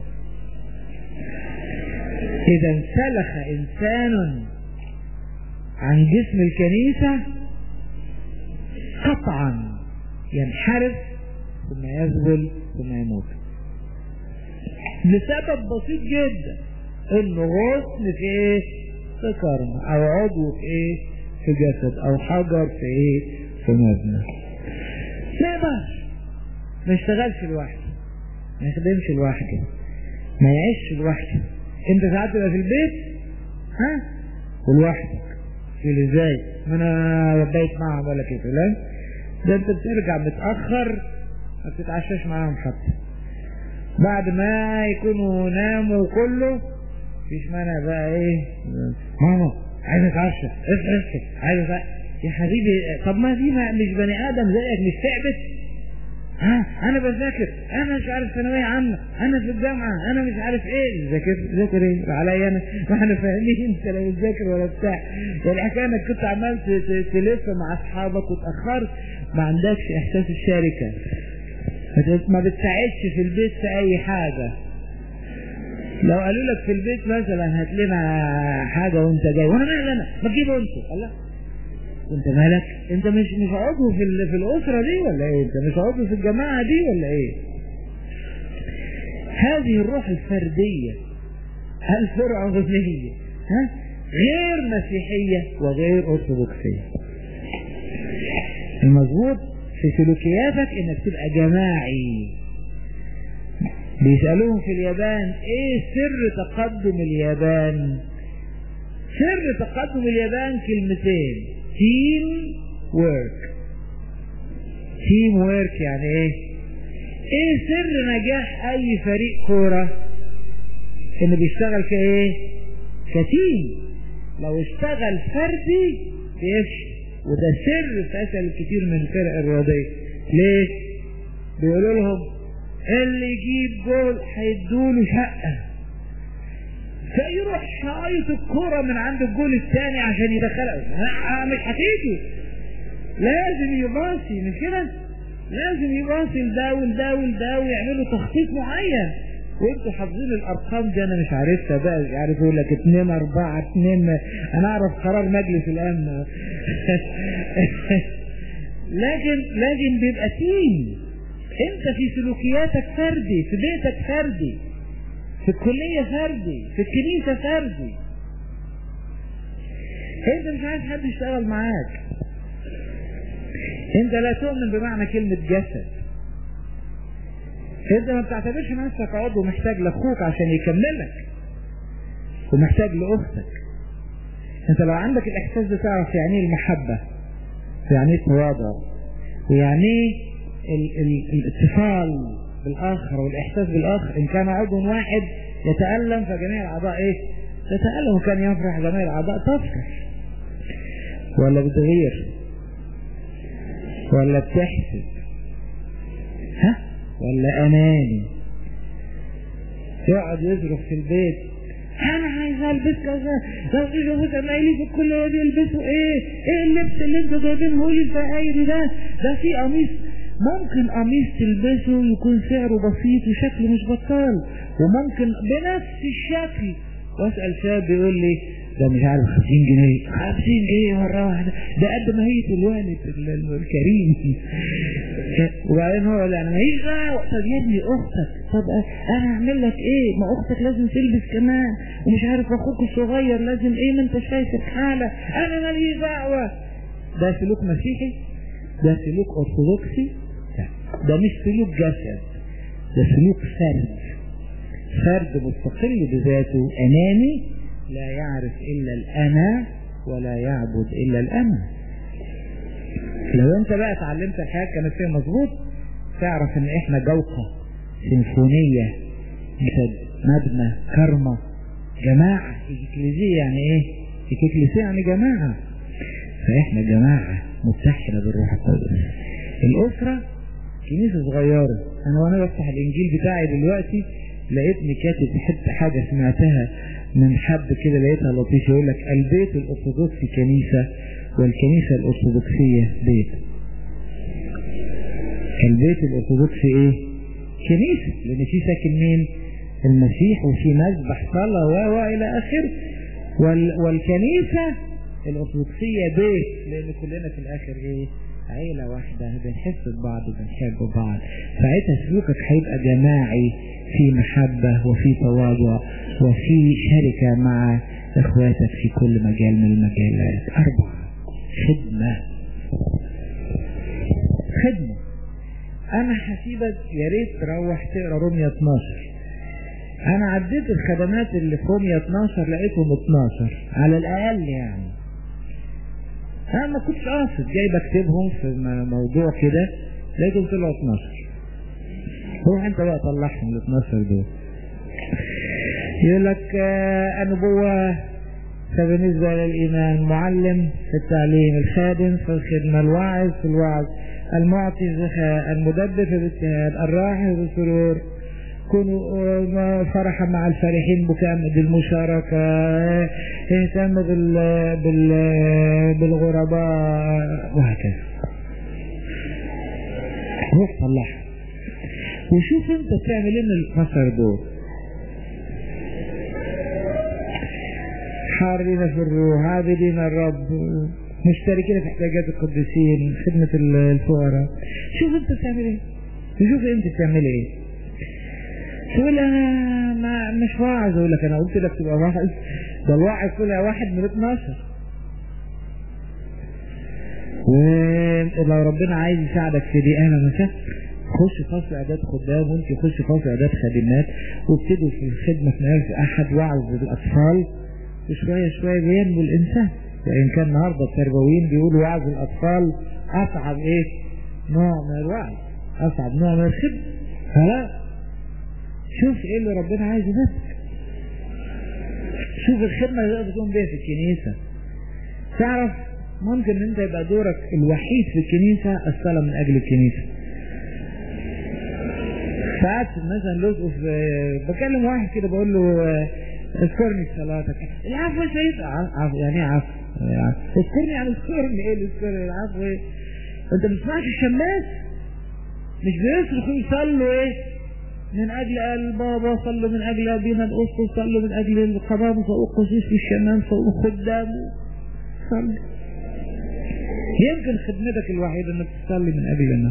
Speaker 1: إذا انسلخ إنسان عن جسم الكنيسة قطعا ينحرف ثم يذبل ثم يموت لسبب بسيط جدا انه غصن في ايه في كرم او عضو في ايه في جسد او حجر في ايه في مبنى ما يقدرش ما يشتغلش لوحده ما يخدمش لوحده ما يعيش لوحده انت ساعات تبقى في البيت ها ولوحدك تقول ازاي ما انا بيت معهم ولا كده لا ده انت بترجع متاخر ما بتتعشاش معاهم حتى بعد ما يكونوا ناموا كله مفيش مانع بقى ايه ماما عايز اتعشى اصحى اصحى عايز أتعشى. يا حبيبي طب ما دي ما مش بني ادم زيك مش تعبت ها انا بذاكر انا مش عارف ثانويه عامه انا في الجامعه انا مش عارف ايه ذاكر ذاكر ايه عليا انا ما احنا فاهمين انت لا بتذاكر ولا بتاع الحكايه انك كنت عمال تلف مع اصحابك وتاخرت ما عندكش احساس الشركه ما بتساعدش في البيت في اي حاجه لو قالوا لك في البيت مثلا هات لنا حاجه وانت جاي وانا مالي انا ما تجيبه انت الله انت مالك انت مش مش عضو في في الاسره دي ولا ايه انت مش عضو في الجماعه دي ولا ايه هذه الروح الفرديه الفرعونيه ها غير مسيحيه وغير ارثوذكسيه المظبوط في سلوكياتك انك تبقى جماعي بيسألوهم في اليابان ايه سر تقدم اليابان سر تقدم اليابان كلمتين تيم وورك تيم وورك يعني ايه ايه سر نجاح اي فريق كورة انه بيشتغل كايه كتيم لو اشتغل فردي بيفشل وده سر فشل كتير من الفرق الرياضية ليه بيقولوا لهم اللي يجيب جول هيدوله شقة فيروح شايط الكرة من عند الجول الثاني عشان يدخلها مش هتيجي لازم يباصي مش كده لازم يباصي لده ولده ولده ويعملوا تخطيط معين وانتوا حافظين الارقام دي انا مش عارفها بقى مش عارف يقول لك 2 4 2 انا اعرف قرار مجلس الامن لكن لكن بيبقى تيم انت في سلوكياتك فردي في بيتك فردي في الكلية فردي في الكنيسة فردي انت مش عايز حد يشتغل معاك انت لا تؤمن بمعنى كلمة جسد انت ما بتعتبرش نفسك عضو محتاج لاخوك عشان يكملك ومحتاج لاختك انت لو عندك الاحساس ده تعرف يعني ايه المحبة يعني ايه التواضع ويعني ايه الاتصال بالاخر والاحساس بالاخر ان كان عضو واحد يتألم فجميع الاعضاء ايه تتألم وكان يفرح جميع الاعضاء تفرح ولا بتغير ولا بتحسد ها ولا اناني يقعد يصرف في البيت انا عايز البس كذا لو تشوفوا زمايلي في الكليه بيلبسوا ايه ايه اللبس اللي انتوا جايبينه لي الفقايري ده ده في قميص ممكن قميص تلبسه يكون سعره بسيط وشكله مش بطال وممكن بنفس الشكل واسال شاب يقول لي ده مش عارف 50 جنيه 50 جنيه مرة واحدة ده قد ما هي الوالد الكريم وبعدين هو قال انا ماليش دعوة طب يا ابني اختك طب انا اعمل لك ايه ما اختك لازم تلبس كمان ومش عارف اخوك الصغير لازم ايه ما انت شايف الحالة انا ماليش دعوة ده سلوك مسيحي ده سلوك ارثوذكسي ده مش سلوك جسد ده سلوك فرد فرد مستقل بذاته اناني لا يعرف إلا الأنا ولا يعبد إلا الأنا لو أنت بقى اتعلمت الحياة الكنسية مظبوط تعرف إن إحنا جوقة سيمفونية جسد مبنى كرمة جماعة إكليزية يعني إيه؟ إكليزية يعني جماعة فإحنا جماعة متحدة بالروح القدس الأسرة كنيسة صغيرة أنا وأنا بفتح الإنجيل بتاعي دلوقتي لقيتني كاتب حتة حاجة سمعتها من حد كده لقيتها لطيفة يقول لك البيت الأرثوذكسي كنيسة والكنيسة الأرثوذكسية بيت البيت الأرثوذكسي إيه؟ كنيسة لأن في ساكن مين؟ المسيح وفي مذبح صلاة و و إلى آخره وال والكنيسة الأرثوذكسية بيت لأن كلنا في الآخر إيه؟ عيلة واحدة بنحس ببعض وبنحب بعض ساعتها سلوكك هيبقى جماعي في محبة وفي تواضع وفي شركة مع اخواتك في كل مجال من المجالات أربعة خدمة خدمة أنا هسيبك يا ريت تروح تقرا رومية 12 أنا عديت الخدمات اللي في رومية 12 لقيتهم 12 على الأقل يعني أنا ما كنتش قاصد جاي بكتبهم في موضوع كده لقيتهم طلعوا 12 روح أنت بقى طلعهم ال 12 دول يقول لك آه النبوة فبالنسبة للإيمان معلم في التعليم الخادم في الخدمة الواعظ في الوعظ المعطي الزكاة المدبر في الاجتهاد الراحل بالسرور كونوا فرحا مع الفرحين بكاء بالمشاركة اهتم بال بال بالغرباء وهكذا روح طلعها وشوف انت بتعمل ايه من القصر دول حارين في الروح عابدين الرب مشتركين في احتياجات القديسين خدمة الفقراء شوف انت بتعمل ايه وشوف انت بتعمل ايه تقول انا ما مش واعظ اقول لك انا قلت لك تبقى واعظ ده الواعظ طلع واحد من 12 ولو ربنا عايز يساعدك في دي اهلا وسهلا خش فصل اعداد خدام وانت خش فصل اعداد خادمات وابتدوا في الخدمه في مدارس احد وعظ الاطفال وشويه شويه بينمو الانسان وان كان النهارده التربويين بيقولوا وعظ الاطفال اصعب ايه؟ نوع من الوعظ اصعب نوع من الخدمه فلا شوف ايه اللي ربنا عايزه منك شوف الخدمه اللي تقدر تقوم بيها في الكنيسه تعرف ممكن ان انت يبقى دورك الوحيد في الكنيسه الصلاه من اجل الكنيسه ساعات مثلا لزق في بكلم واحد كده بقول له اذكرني في صلاتك العفو يا سيد عفو يعني ايه عفو اذكرني يعني اذكرني ايه اذكرني العفو ايه انت ما بتسمعش الشماس مش بيصرخوا يصلوا ايه من اجل البابا صلوا من اجل ابينا الاسقف صلوا من اجل القرابه والقسيس والشمامسه والخدام صلوا يمكن خدمتك الوحيده انك تصلي من اجل الناس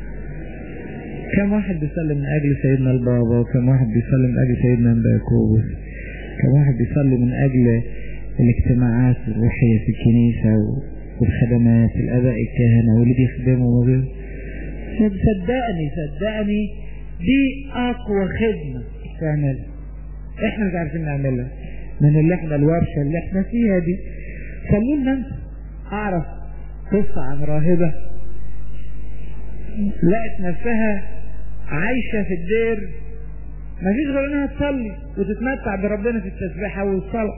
Speaker 1: كم واحد بيصلي من اجل سيدنا البابا وكم واحد بيصلي من اجل سيدنا يعقوب كم واحد بيصلي من اجل الاجتماعات الروحيه في الكنيسه والخدمات الاباء الكهنه واللي بيخدموا وغيره صدقني صدقني دي اقوى خدمه تعملها احنا مش عارفين نعملها من اللي احنا الورشه اللي احنا فيها دي خلينا انت اعرف قصه عن راهبه لقت نفسها عايشة في الدير ما فيش غير انها تصلي وتتمتع بربنا في التسبيحة والصلاة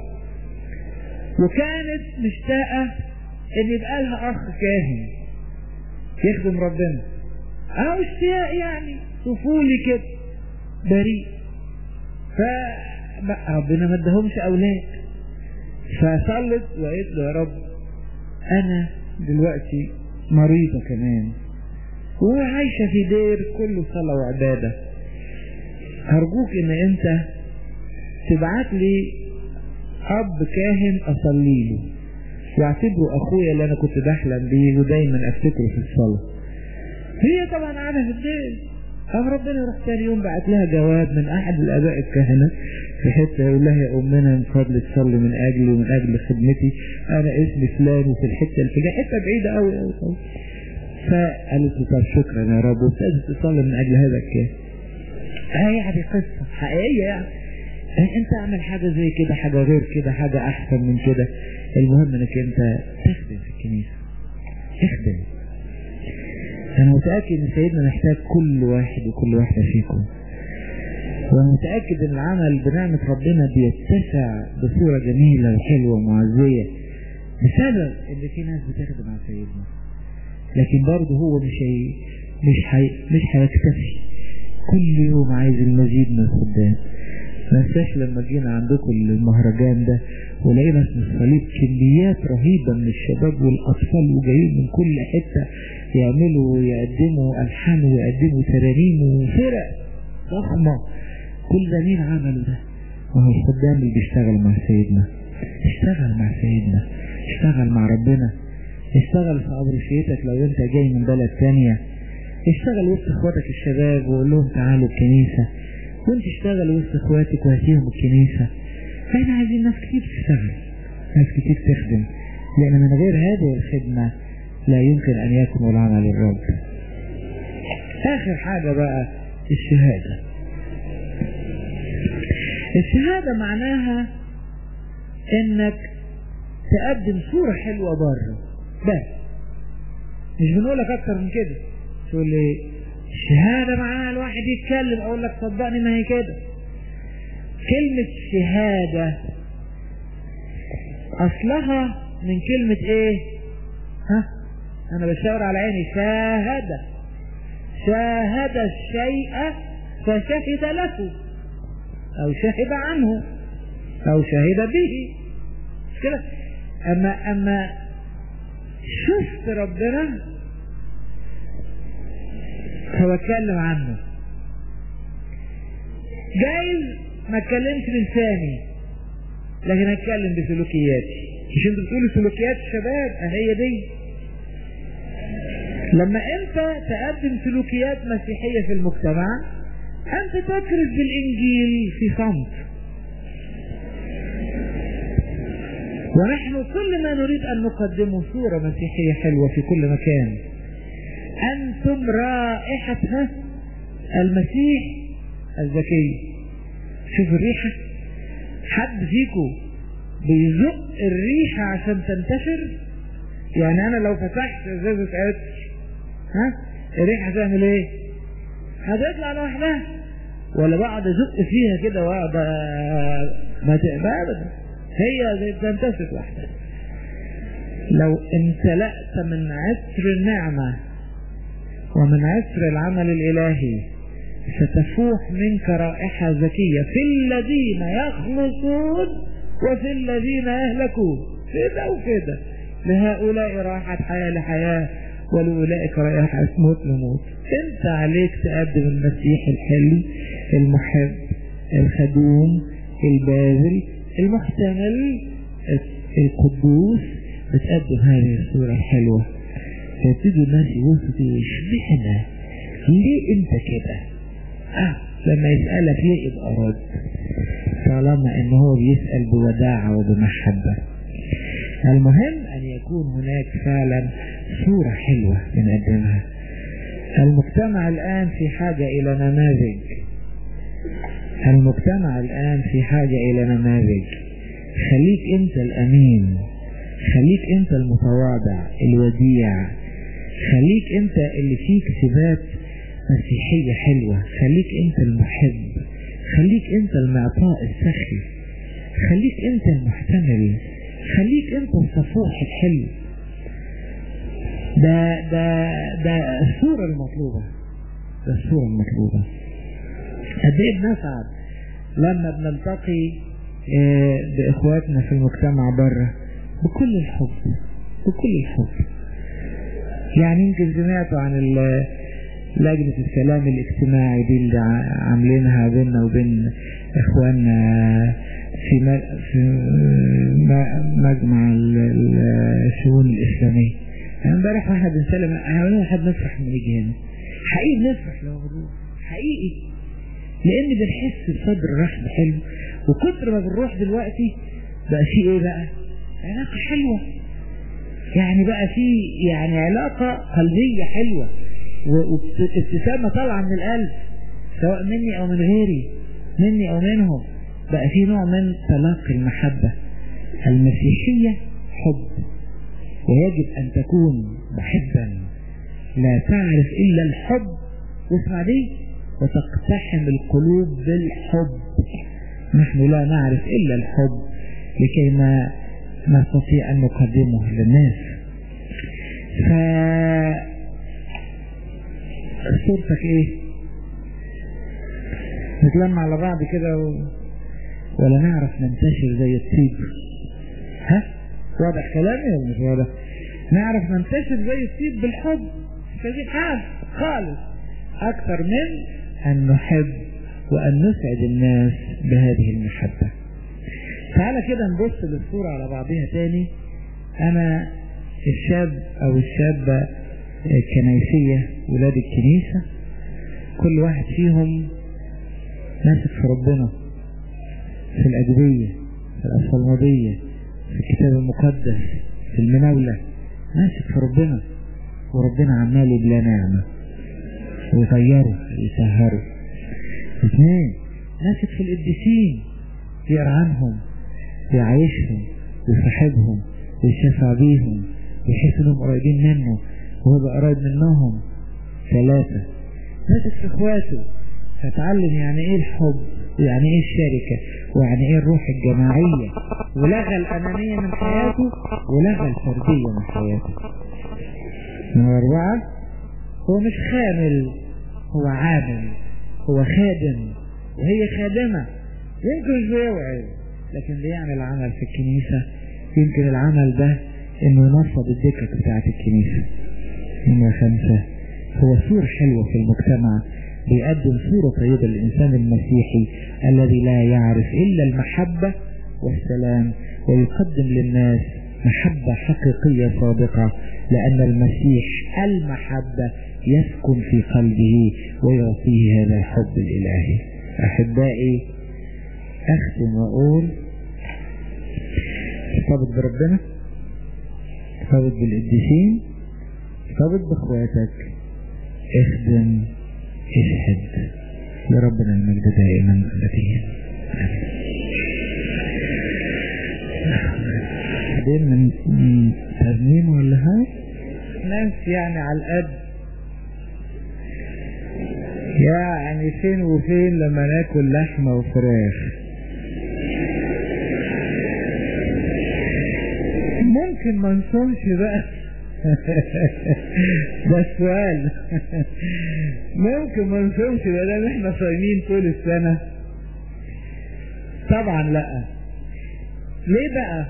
Speaker 1: وكانت مشتاقة ان يبقى لها اخ كاهن يخدم ربنا انا اشتياق يعني طفولي كده بريء بقى ربنا ما ادهمش اولاد فصلت وقالت له يا رب انا دلوقتي مريضة كمان وعايشة في دير كله صلاة وعبادة أرجوك إن أنت تبعت لي أب كاهن أصلي له واعتبره أخويا اللي أنا كنت بحلم بيه ودايما أفتكره في الصلاة هي طبعا قاعدة في الدير قام ربنا يروح تاني يوم بعت لها جواب من أحد الآباء الكهنة في حتة يقول لها يا أمنا من فضل تصلي من أجلي ومن أجل خدمتي أنا اسمي فلان وفي الحتة الفلانية حتة بعيدة أوي أوي أوي فقالت له طب شكرا يا رب وابتدت تصلي من اجل هذا الكاس اه يعني قصة حقيقية يعني انت اعمل حاجة زي كده حاجة غير كده حاجة احسن من كده المهم انك انت تخدم في الكنيسة اخدم انا متأكد ان سيدنا محتاج كل واحد وكل واحدة فيكم وانا متأكد ان العمل بنعمة ربنا بيتسع بصورة جميلة وحلوة ومعزية بسبب ان في ناس بتخدم على سيدنا لكن برضه هو مش هي مش هي مش هيكتفي كل يوم عايز المزيد من الخدام ما انساش لما جينا عندكم المهرجان ده ولقينا اسم الصليب كميات رهيبة من الشباب والأطفال وجايين من كل حتة يعملوا ويقدموا ألحان ويقدموا ترانيم وفرق ضخمة كل ده مين عمله ده؟ ما هو الخدام اللي بيشتغل مع سيدنا اشتغل مع سيدنا اشتغل مع ربنا اشتغل في أبرشيتك لو انت جاي من بلد تانية اشتغل وسط اخواتك الشباب وقول لهم تعالوا الكنيسة وانت اشتغل وسط اخواتك وهاتيهم الكنيسة فاحنا عايزين ناس كتير تشتغل ناس كتير تخدم لان من غير هذه الخدمة لا يمكن ان يكون العمل للرب اخر حاجة بقى الشهادة الشهادة معناها انك تقدم صورة حلوة بره بس مش بنقول لك اكتر من كده تقول لي الشهادة معناها الواحد يتكلم اقول لك صدقني ما هي كده كلمة شهادة اصلها من كلمة ايه ها انا بشاور على عيني شاهد شاهد الشيء فشهد له او شهد عنه او شهد به مش كده اما اما شفت ربنا فبتكلم عنه جايز ما اتكلمش بلساني لكن اتكلم بسلوكياتي مش انتوا بتقولوا سلوكيات الشباب هي دي لما انت تقدم سلوكيات مسيحية في المجتمع انت تكرز بالانجيل في صمت ونحن كل ما نريد أن نقدمه صورة مسيحية حلوة في كل مكان أنتم رائحة المسيح الذكي شوف الريحة حد فيكم بيزق الريحة عشان تنتشر يعني أنا لو فتحت ازازة عطر ها الريحة هتعمل ايه؟ هتطلع لوحدها ولا بقعد ازق فيها كده واقعد ما تقبل ابدا هي زي بتنتشر لوحدها لو امتلأت من عطر النعمة ومن عطر العمل الإلهي ستفوح منك رائحة زكية في الذين يخلصون وفي الذين يهلكون كده وكده لهؤلاء راحة حياة لحياة ولأولئك رائحة موت لموت انت عليك تقدم المسيح الحلو المحب الخدوم الباذل المحتمل القدوس بتقدم هذه الصورة الحلوة فيبتدوا الناس يبصوا اشمعنى ليه انت كده اه لما يسألك ليه يبقى رد طالما ان هو بيسأل بوداعة وبمحبة المهم ان يكون هناك فعلا صورة حلوة بنقدمها المجتمع الان في حاجة الى نماذج المجتمع الان في حاجة الى نماذج خليك انت الامين خليك انت المتواضع الوديع خليك انت اللي فيك ثبات مسيحية حلوة خليك انت المحب خليك انت المعطاء السخي خليك انت المحتمل خليك انت الصفوح الحلو ده ده ده الصورة المطلوبة ده الصورة المطلوبة قد ايه بنسعد لما بنلتقي آه، بإخواتنا في المجتمع بره بكل الحب بكل الحب يعني يمكن سمعتوا عن ال- لجنة السلام الاجتماعي دي اللي ع- عاملينها بيننا وبين إخواننا في م- في م- مجمع ال- ال- الشؤون الإسلامية يعني امبارح واحنا بنسلم احنا واحد نفرح لما نيجي هنا حقيقي بنفرح لما بنروح حقيقي لان بنحس بصدر رحب حلو وكتر ما بنروح دلوقتي بقى في ايه بقى علاقة حلوة يعني بقى في يعني علاقة قلبية حلوة وابتسامة طالعة من القلب سواء مني او من غيري مني او منهم بقى في نوع من تلاقي المحبة المسيحية حب ويجب أن تكون محبا لا تعرف إلا الحب واسمع دي وتقتحم القلوب بالحب نحن لا نعرف إلا الحب لكي ما نستطيع أن نقدمه للناس ف صورتك ايه نتلمع على بعض كده و... ولا نعرف ننتشر زي الطيب ها واضح كلامي ولا مش واضح نعرف ننتشر زي الطيب بالحب مش عايزين حاجه خالص اكثر من ان نحب وان نسعد الناس بهذه المحبه تعالى كده نبص للصورة على بعضها تاني انا الشاب او الشابة الكنيسية ولاد الكنيسة كل واحد فيهم ماسك في ربنا في الأدبية في الأصلمضية في الكتاب المقدس في المناولة ماسك في ربنا وربنا عمال يبلى نعمة ويغيره ويسهره اثنين ماسك في القديسين يقرا عنهم ويعيشهم ويصاحبهم ويشفع بيهم ويحس انهم قريبين منه وهو بقى قريب منهم ثلاثة ماسك في اخواته فتعلم يعني ايه الحب ويعني ايه الشركة ويعني ايه الروح الجماعية ولغى الأنانية من حياته ولغى الفردية من حياته نمرة أربعة هو مش خامل هو عامل هو خادم وهي خادمة يمكن مش بيوعظ لكن بيعمل عمل في الكنيسة يمكن العمل ده انه ينفض الدكك بتاعت الكنيسة نمرة خمسة هو صورة حلوة في المجتمع بيقدم صورة طيبة للإنسان المسيحي الذي لا يعرف إلا المحبة والسلام ويقدم للناس محبة حقيقية صادقة لأن المسيح المحبة يسكن في قلبه ويعطيه هذا الحب الإلهي أحبائي أختم وأقول ارتبط بربنا ارتبط بالقديسين ارتبط بإخواتك اخدم اشهد لربنا المجد دائما أبديا بعدين من من ترنيم ولا حاجة ناس يعني على القد يعني فين وفين لما ناكل لحمة وفراخ ممكن ما نصومش بقى ده السؤال ممكن ما نصومش بدل احنا صايمين طول السنة طبعا لا ليه بقى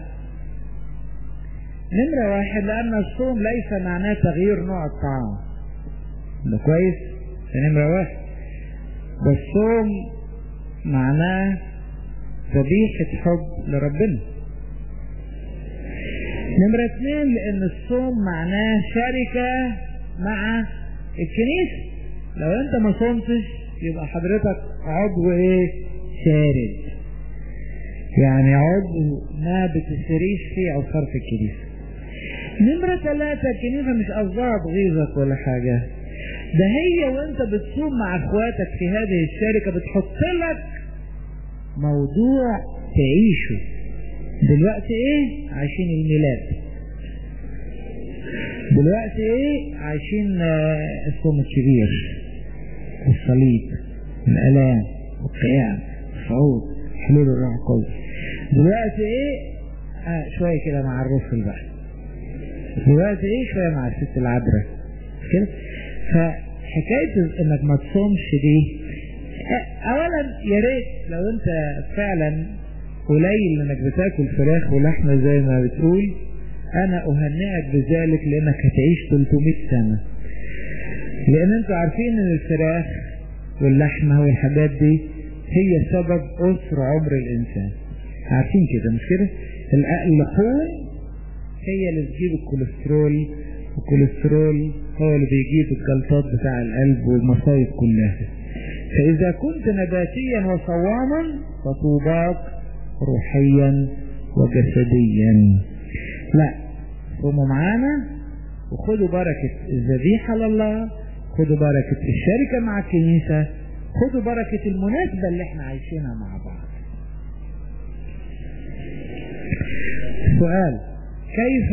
Speaker 1: نمرة واحد لأن الصوم ليس معناه تغيير نوع الطعام ده كويس ده نمرة واحد ده الصوم معناه ذبيحة حب لربنا نمرة اثنين لأن الصوم معناه شركة مع الكنيسة لو أنت ما صمتش يبقى حضرتك عضو إيه؟ شارد يعني عضو ما بتشتريش فيه أوصار في الكنيسة نمرة ثلاثة الكنيسة مش قصدها تغيظك ولا حاجة ده هي وانت بتصوم مع اخواتك في هذه الشركة بتحط لك موضوع تعيشه دلوقتي ايه عايشين الميلاد دلوقتي ايه عايشين آه، الصوم الكبير والصليب الالام والقيام الصعود حلول الروح القدس دلوقتي ايه آه شوية كده مع الرسل بقى دلوقتي ايه شوية مع الست العذراء كده فحكاية انك ما تصومش دي اولا يا ريت لو انت فعلا قليل انك بتاكل فراخ ولحمه زي ما بتقول انا اهنئك بذلك لانك هتعيش 300 سنه لان انتوا عارفين ان الفراخ واللحمه والحاجات دي هي سبب اسر عمر الانسان عارفين كده مش كده اللحوم هي اللي بتجيب الكوليسترول والكوليسترول هو اللي بيجيب الجلطات بتاع القلب والمصايب كلها فإذا كنت نباتيا وصواما فطوباك روحيا وجسديا لا قوموا معانا وخدوا بركة الذبيحة لله خدوا بركة الشركة مع الكنيسة خدوا بركة المناسبة اللي احنا عايشينها مع بعض سؤال كيف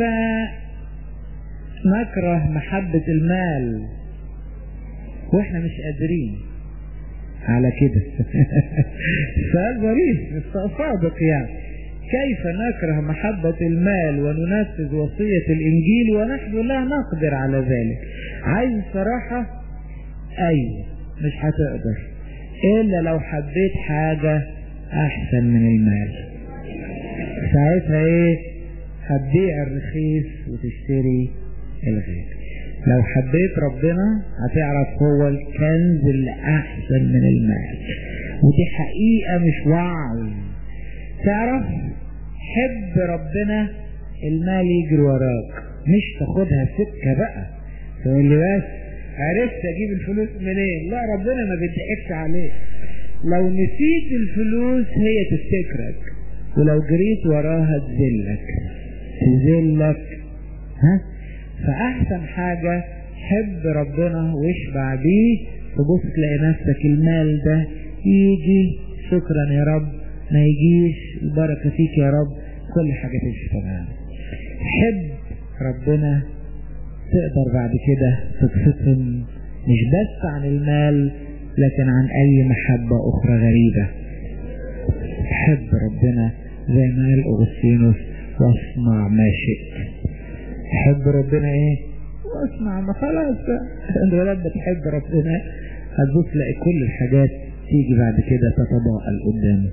Speaker 1: نكره محبة المال واحنا مش قادرين على كده سؤال ظريف بس صادق يعني كيف نكره محبة المال وننفذ وصية الإنجيل ونحن لا نقدر على ذلك عايز الصراحة أيوة مش هتقدر إلا لو حبيت حاجة أحسن من المال ساعتها إيه هتبيع الرخيص وتشتري الغالي لو حبيت ربنا هتعرف هو الكنز اللي احسن من المال ودي حقيقة مش وعي تعرف حب ربنا المال يجري وراك مش تاخدها سكة بقى تقول لي بس عرفت اجيب الفلوس منين لا ربنا ما بيضحكش عليك لو نسيت الفلوس هي تفتكرك ولو جريت وراها تذلك تذلك ها فأحسن حاجة حب ربنا واشبع بيه تبص تلاقي نفسك المال ده يجي شكرا يا رب ما يجيش البركة فيك يا رب كل حاجة تمشي تمام حب ربنا تقدر بعد كده تتفطن مش بس عن المال لكن عن أي محبة أخرى غريبة حب ربنا زي ما قال أغسطينوس واصنع ما شئت تحب ربنا ايه واسمع ما خلاص انت لما تحب ربنا هتبص تلاقي كل الحاجات تيجي بعد كده تتضاءل قدامك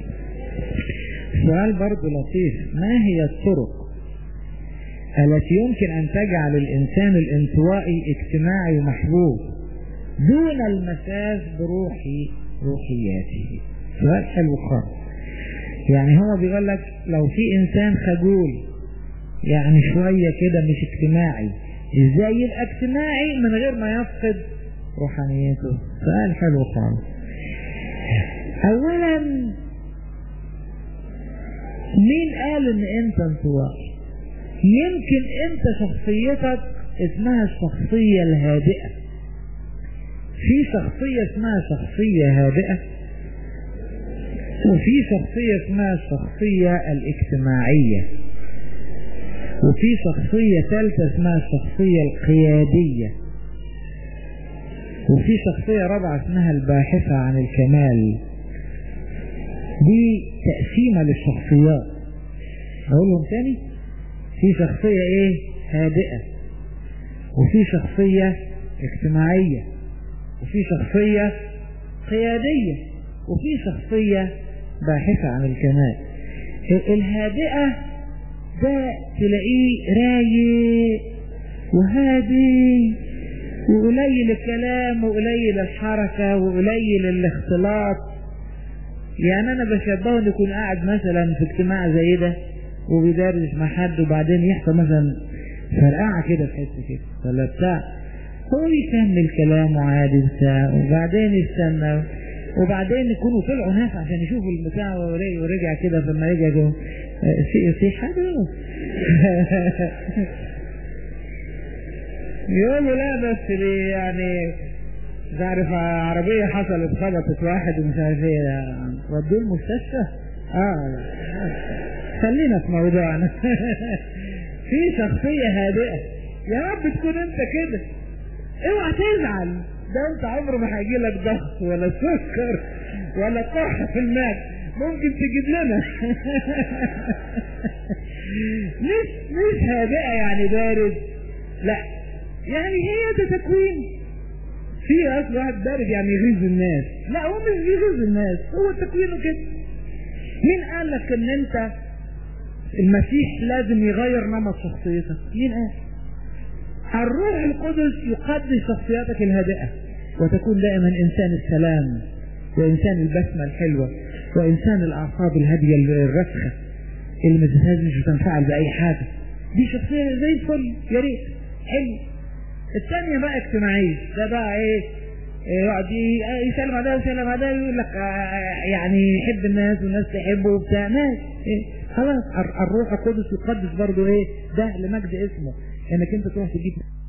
Speaker 1: سؤال برضو لطيف ما هي الطرق التي يمكن ان تجعل الانسان الانطوائي اجتماعي محبوب دون المساس بروحي روحياته سؤال حلو خالص يعني هو بيقول لك لو في انسان خجول يعني شوية كده مش اجتماعي ازاي يبقى اجتماعي من غير ما يفقد روحانيته سؤال حلو خالص اولا مين قال ان انت انطوائي يمكن انت شخصيتك اسمها الشخصية الهادئة في شخصية اسمها شخصية هادئة وفي شخصية اسمها الشخصية الاجتماعية وفي شخصية ثالثة اسمها الشخصية القيادية وفي شخصية رابعة اسمها الباحثة عن الكمال دي تقسيمة للشخصيات أقولهم تاني في شخصية ايه هادئة وفي شخصية اجتماعية وفي شخصية قيادية وفي شخصية باحثة عن الكمال الهادئة ده تلاقيه رايق وهادي وقليل الكلام وقليل الحركة وقليل الاختلاط يعني انا بشبهه ان يكون قاعد مثلا في اجتماع زي ده وبيدردش مع حد وبعدين يحصل مثلا فرقعة كده في حتة كده ولا بتاع هو يكمل كلامه عادي بتاع وبعدين يستنى وبعدين يكونوا طلعوا ناس عشان يشوفوا البتاع ورجع كده فلما رجع جو في في حاجة يقولوا لا بس ليه يعني مش عارف عربية حصلت خبطت واحد ومش عارف ايه ودوه المستشفى اه خلينا في موضوعنا في شخصية هادئة يا رب تكون انت كده اوعى تزعل ده انت عمره ما هيجي لك ضغط ولا سكر ولا قرحة في المعدة ممكن تجيب لنا مش مش هادئة يعني بارد لا يعني هي ده تكوين في اصل واحد بارد يعني يغيظ الناس لا هو مش بيغيظ الناس هو تكوينه كده مين قال لك ان انت المسيح لازم يغير نمط شخصيتك مين قال الروح القدس يقدس شخصيتك الهادئة وتكون دائما انسان السلام وانسان البسمة الحلوة وانسان الاعصاب الهادية الرسخة اللي ما تتهزش وتنفعل باي حاجة دي شخصية زي الفل يا ريت حلو الثانية بقى اجتماعية ده بقى ايه يقعد يسلم على ده ويسلم على ده يقول لك يعني يحب الناس والناس تحبه وبتاع ماشي إيه خلاص الروح القدس يقدس برضه ايه ده لمجد اسمه انك انت تروح تجيب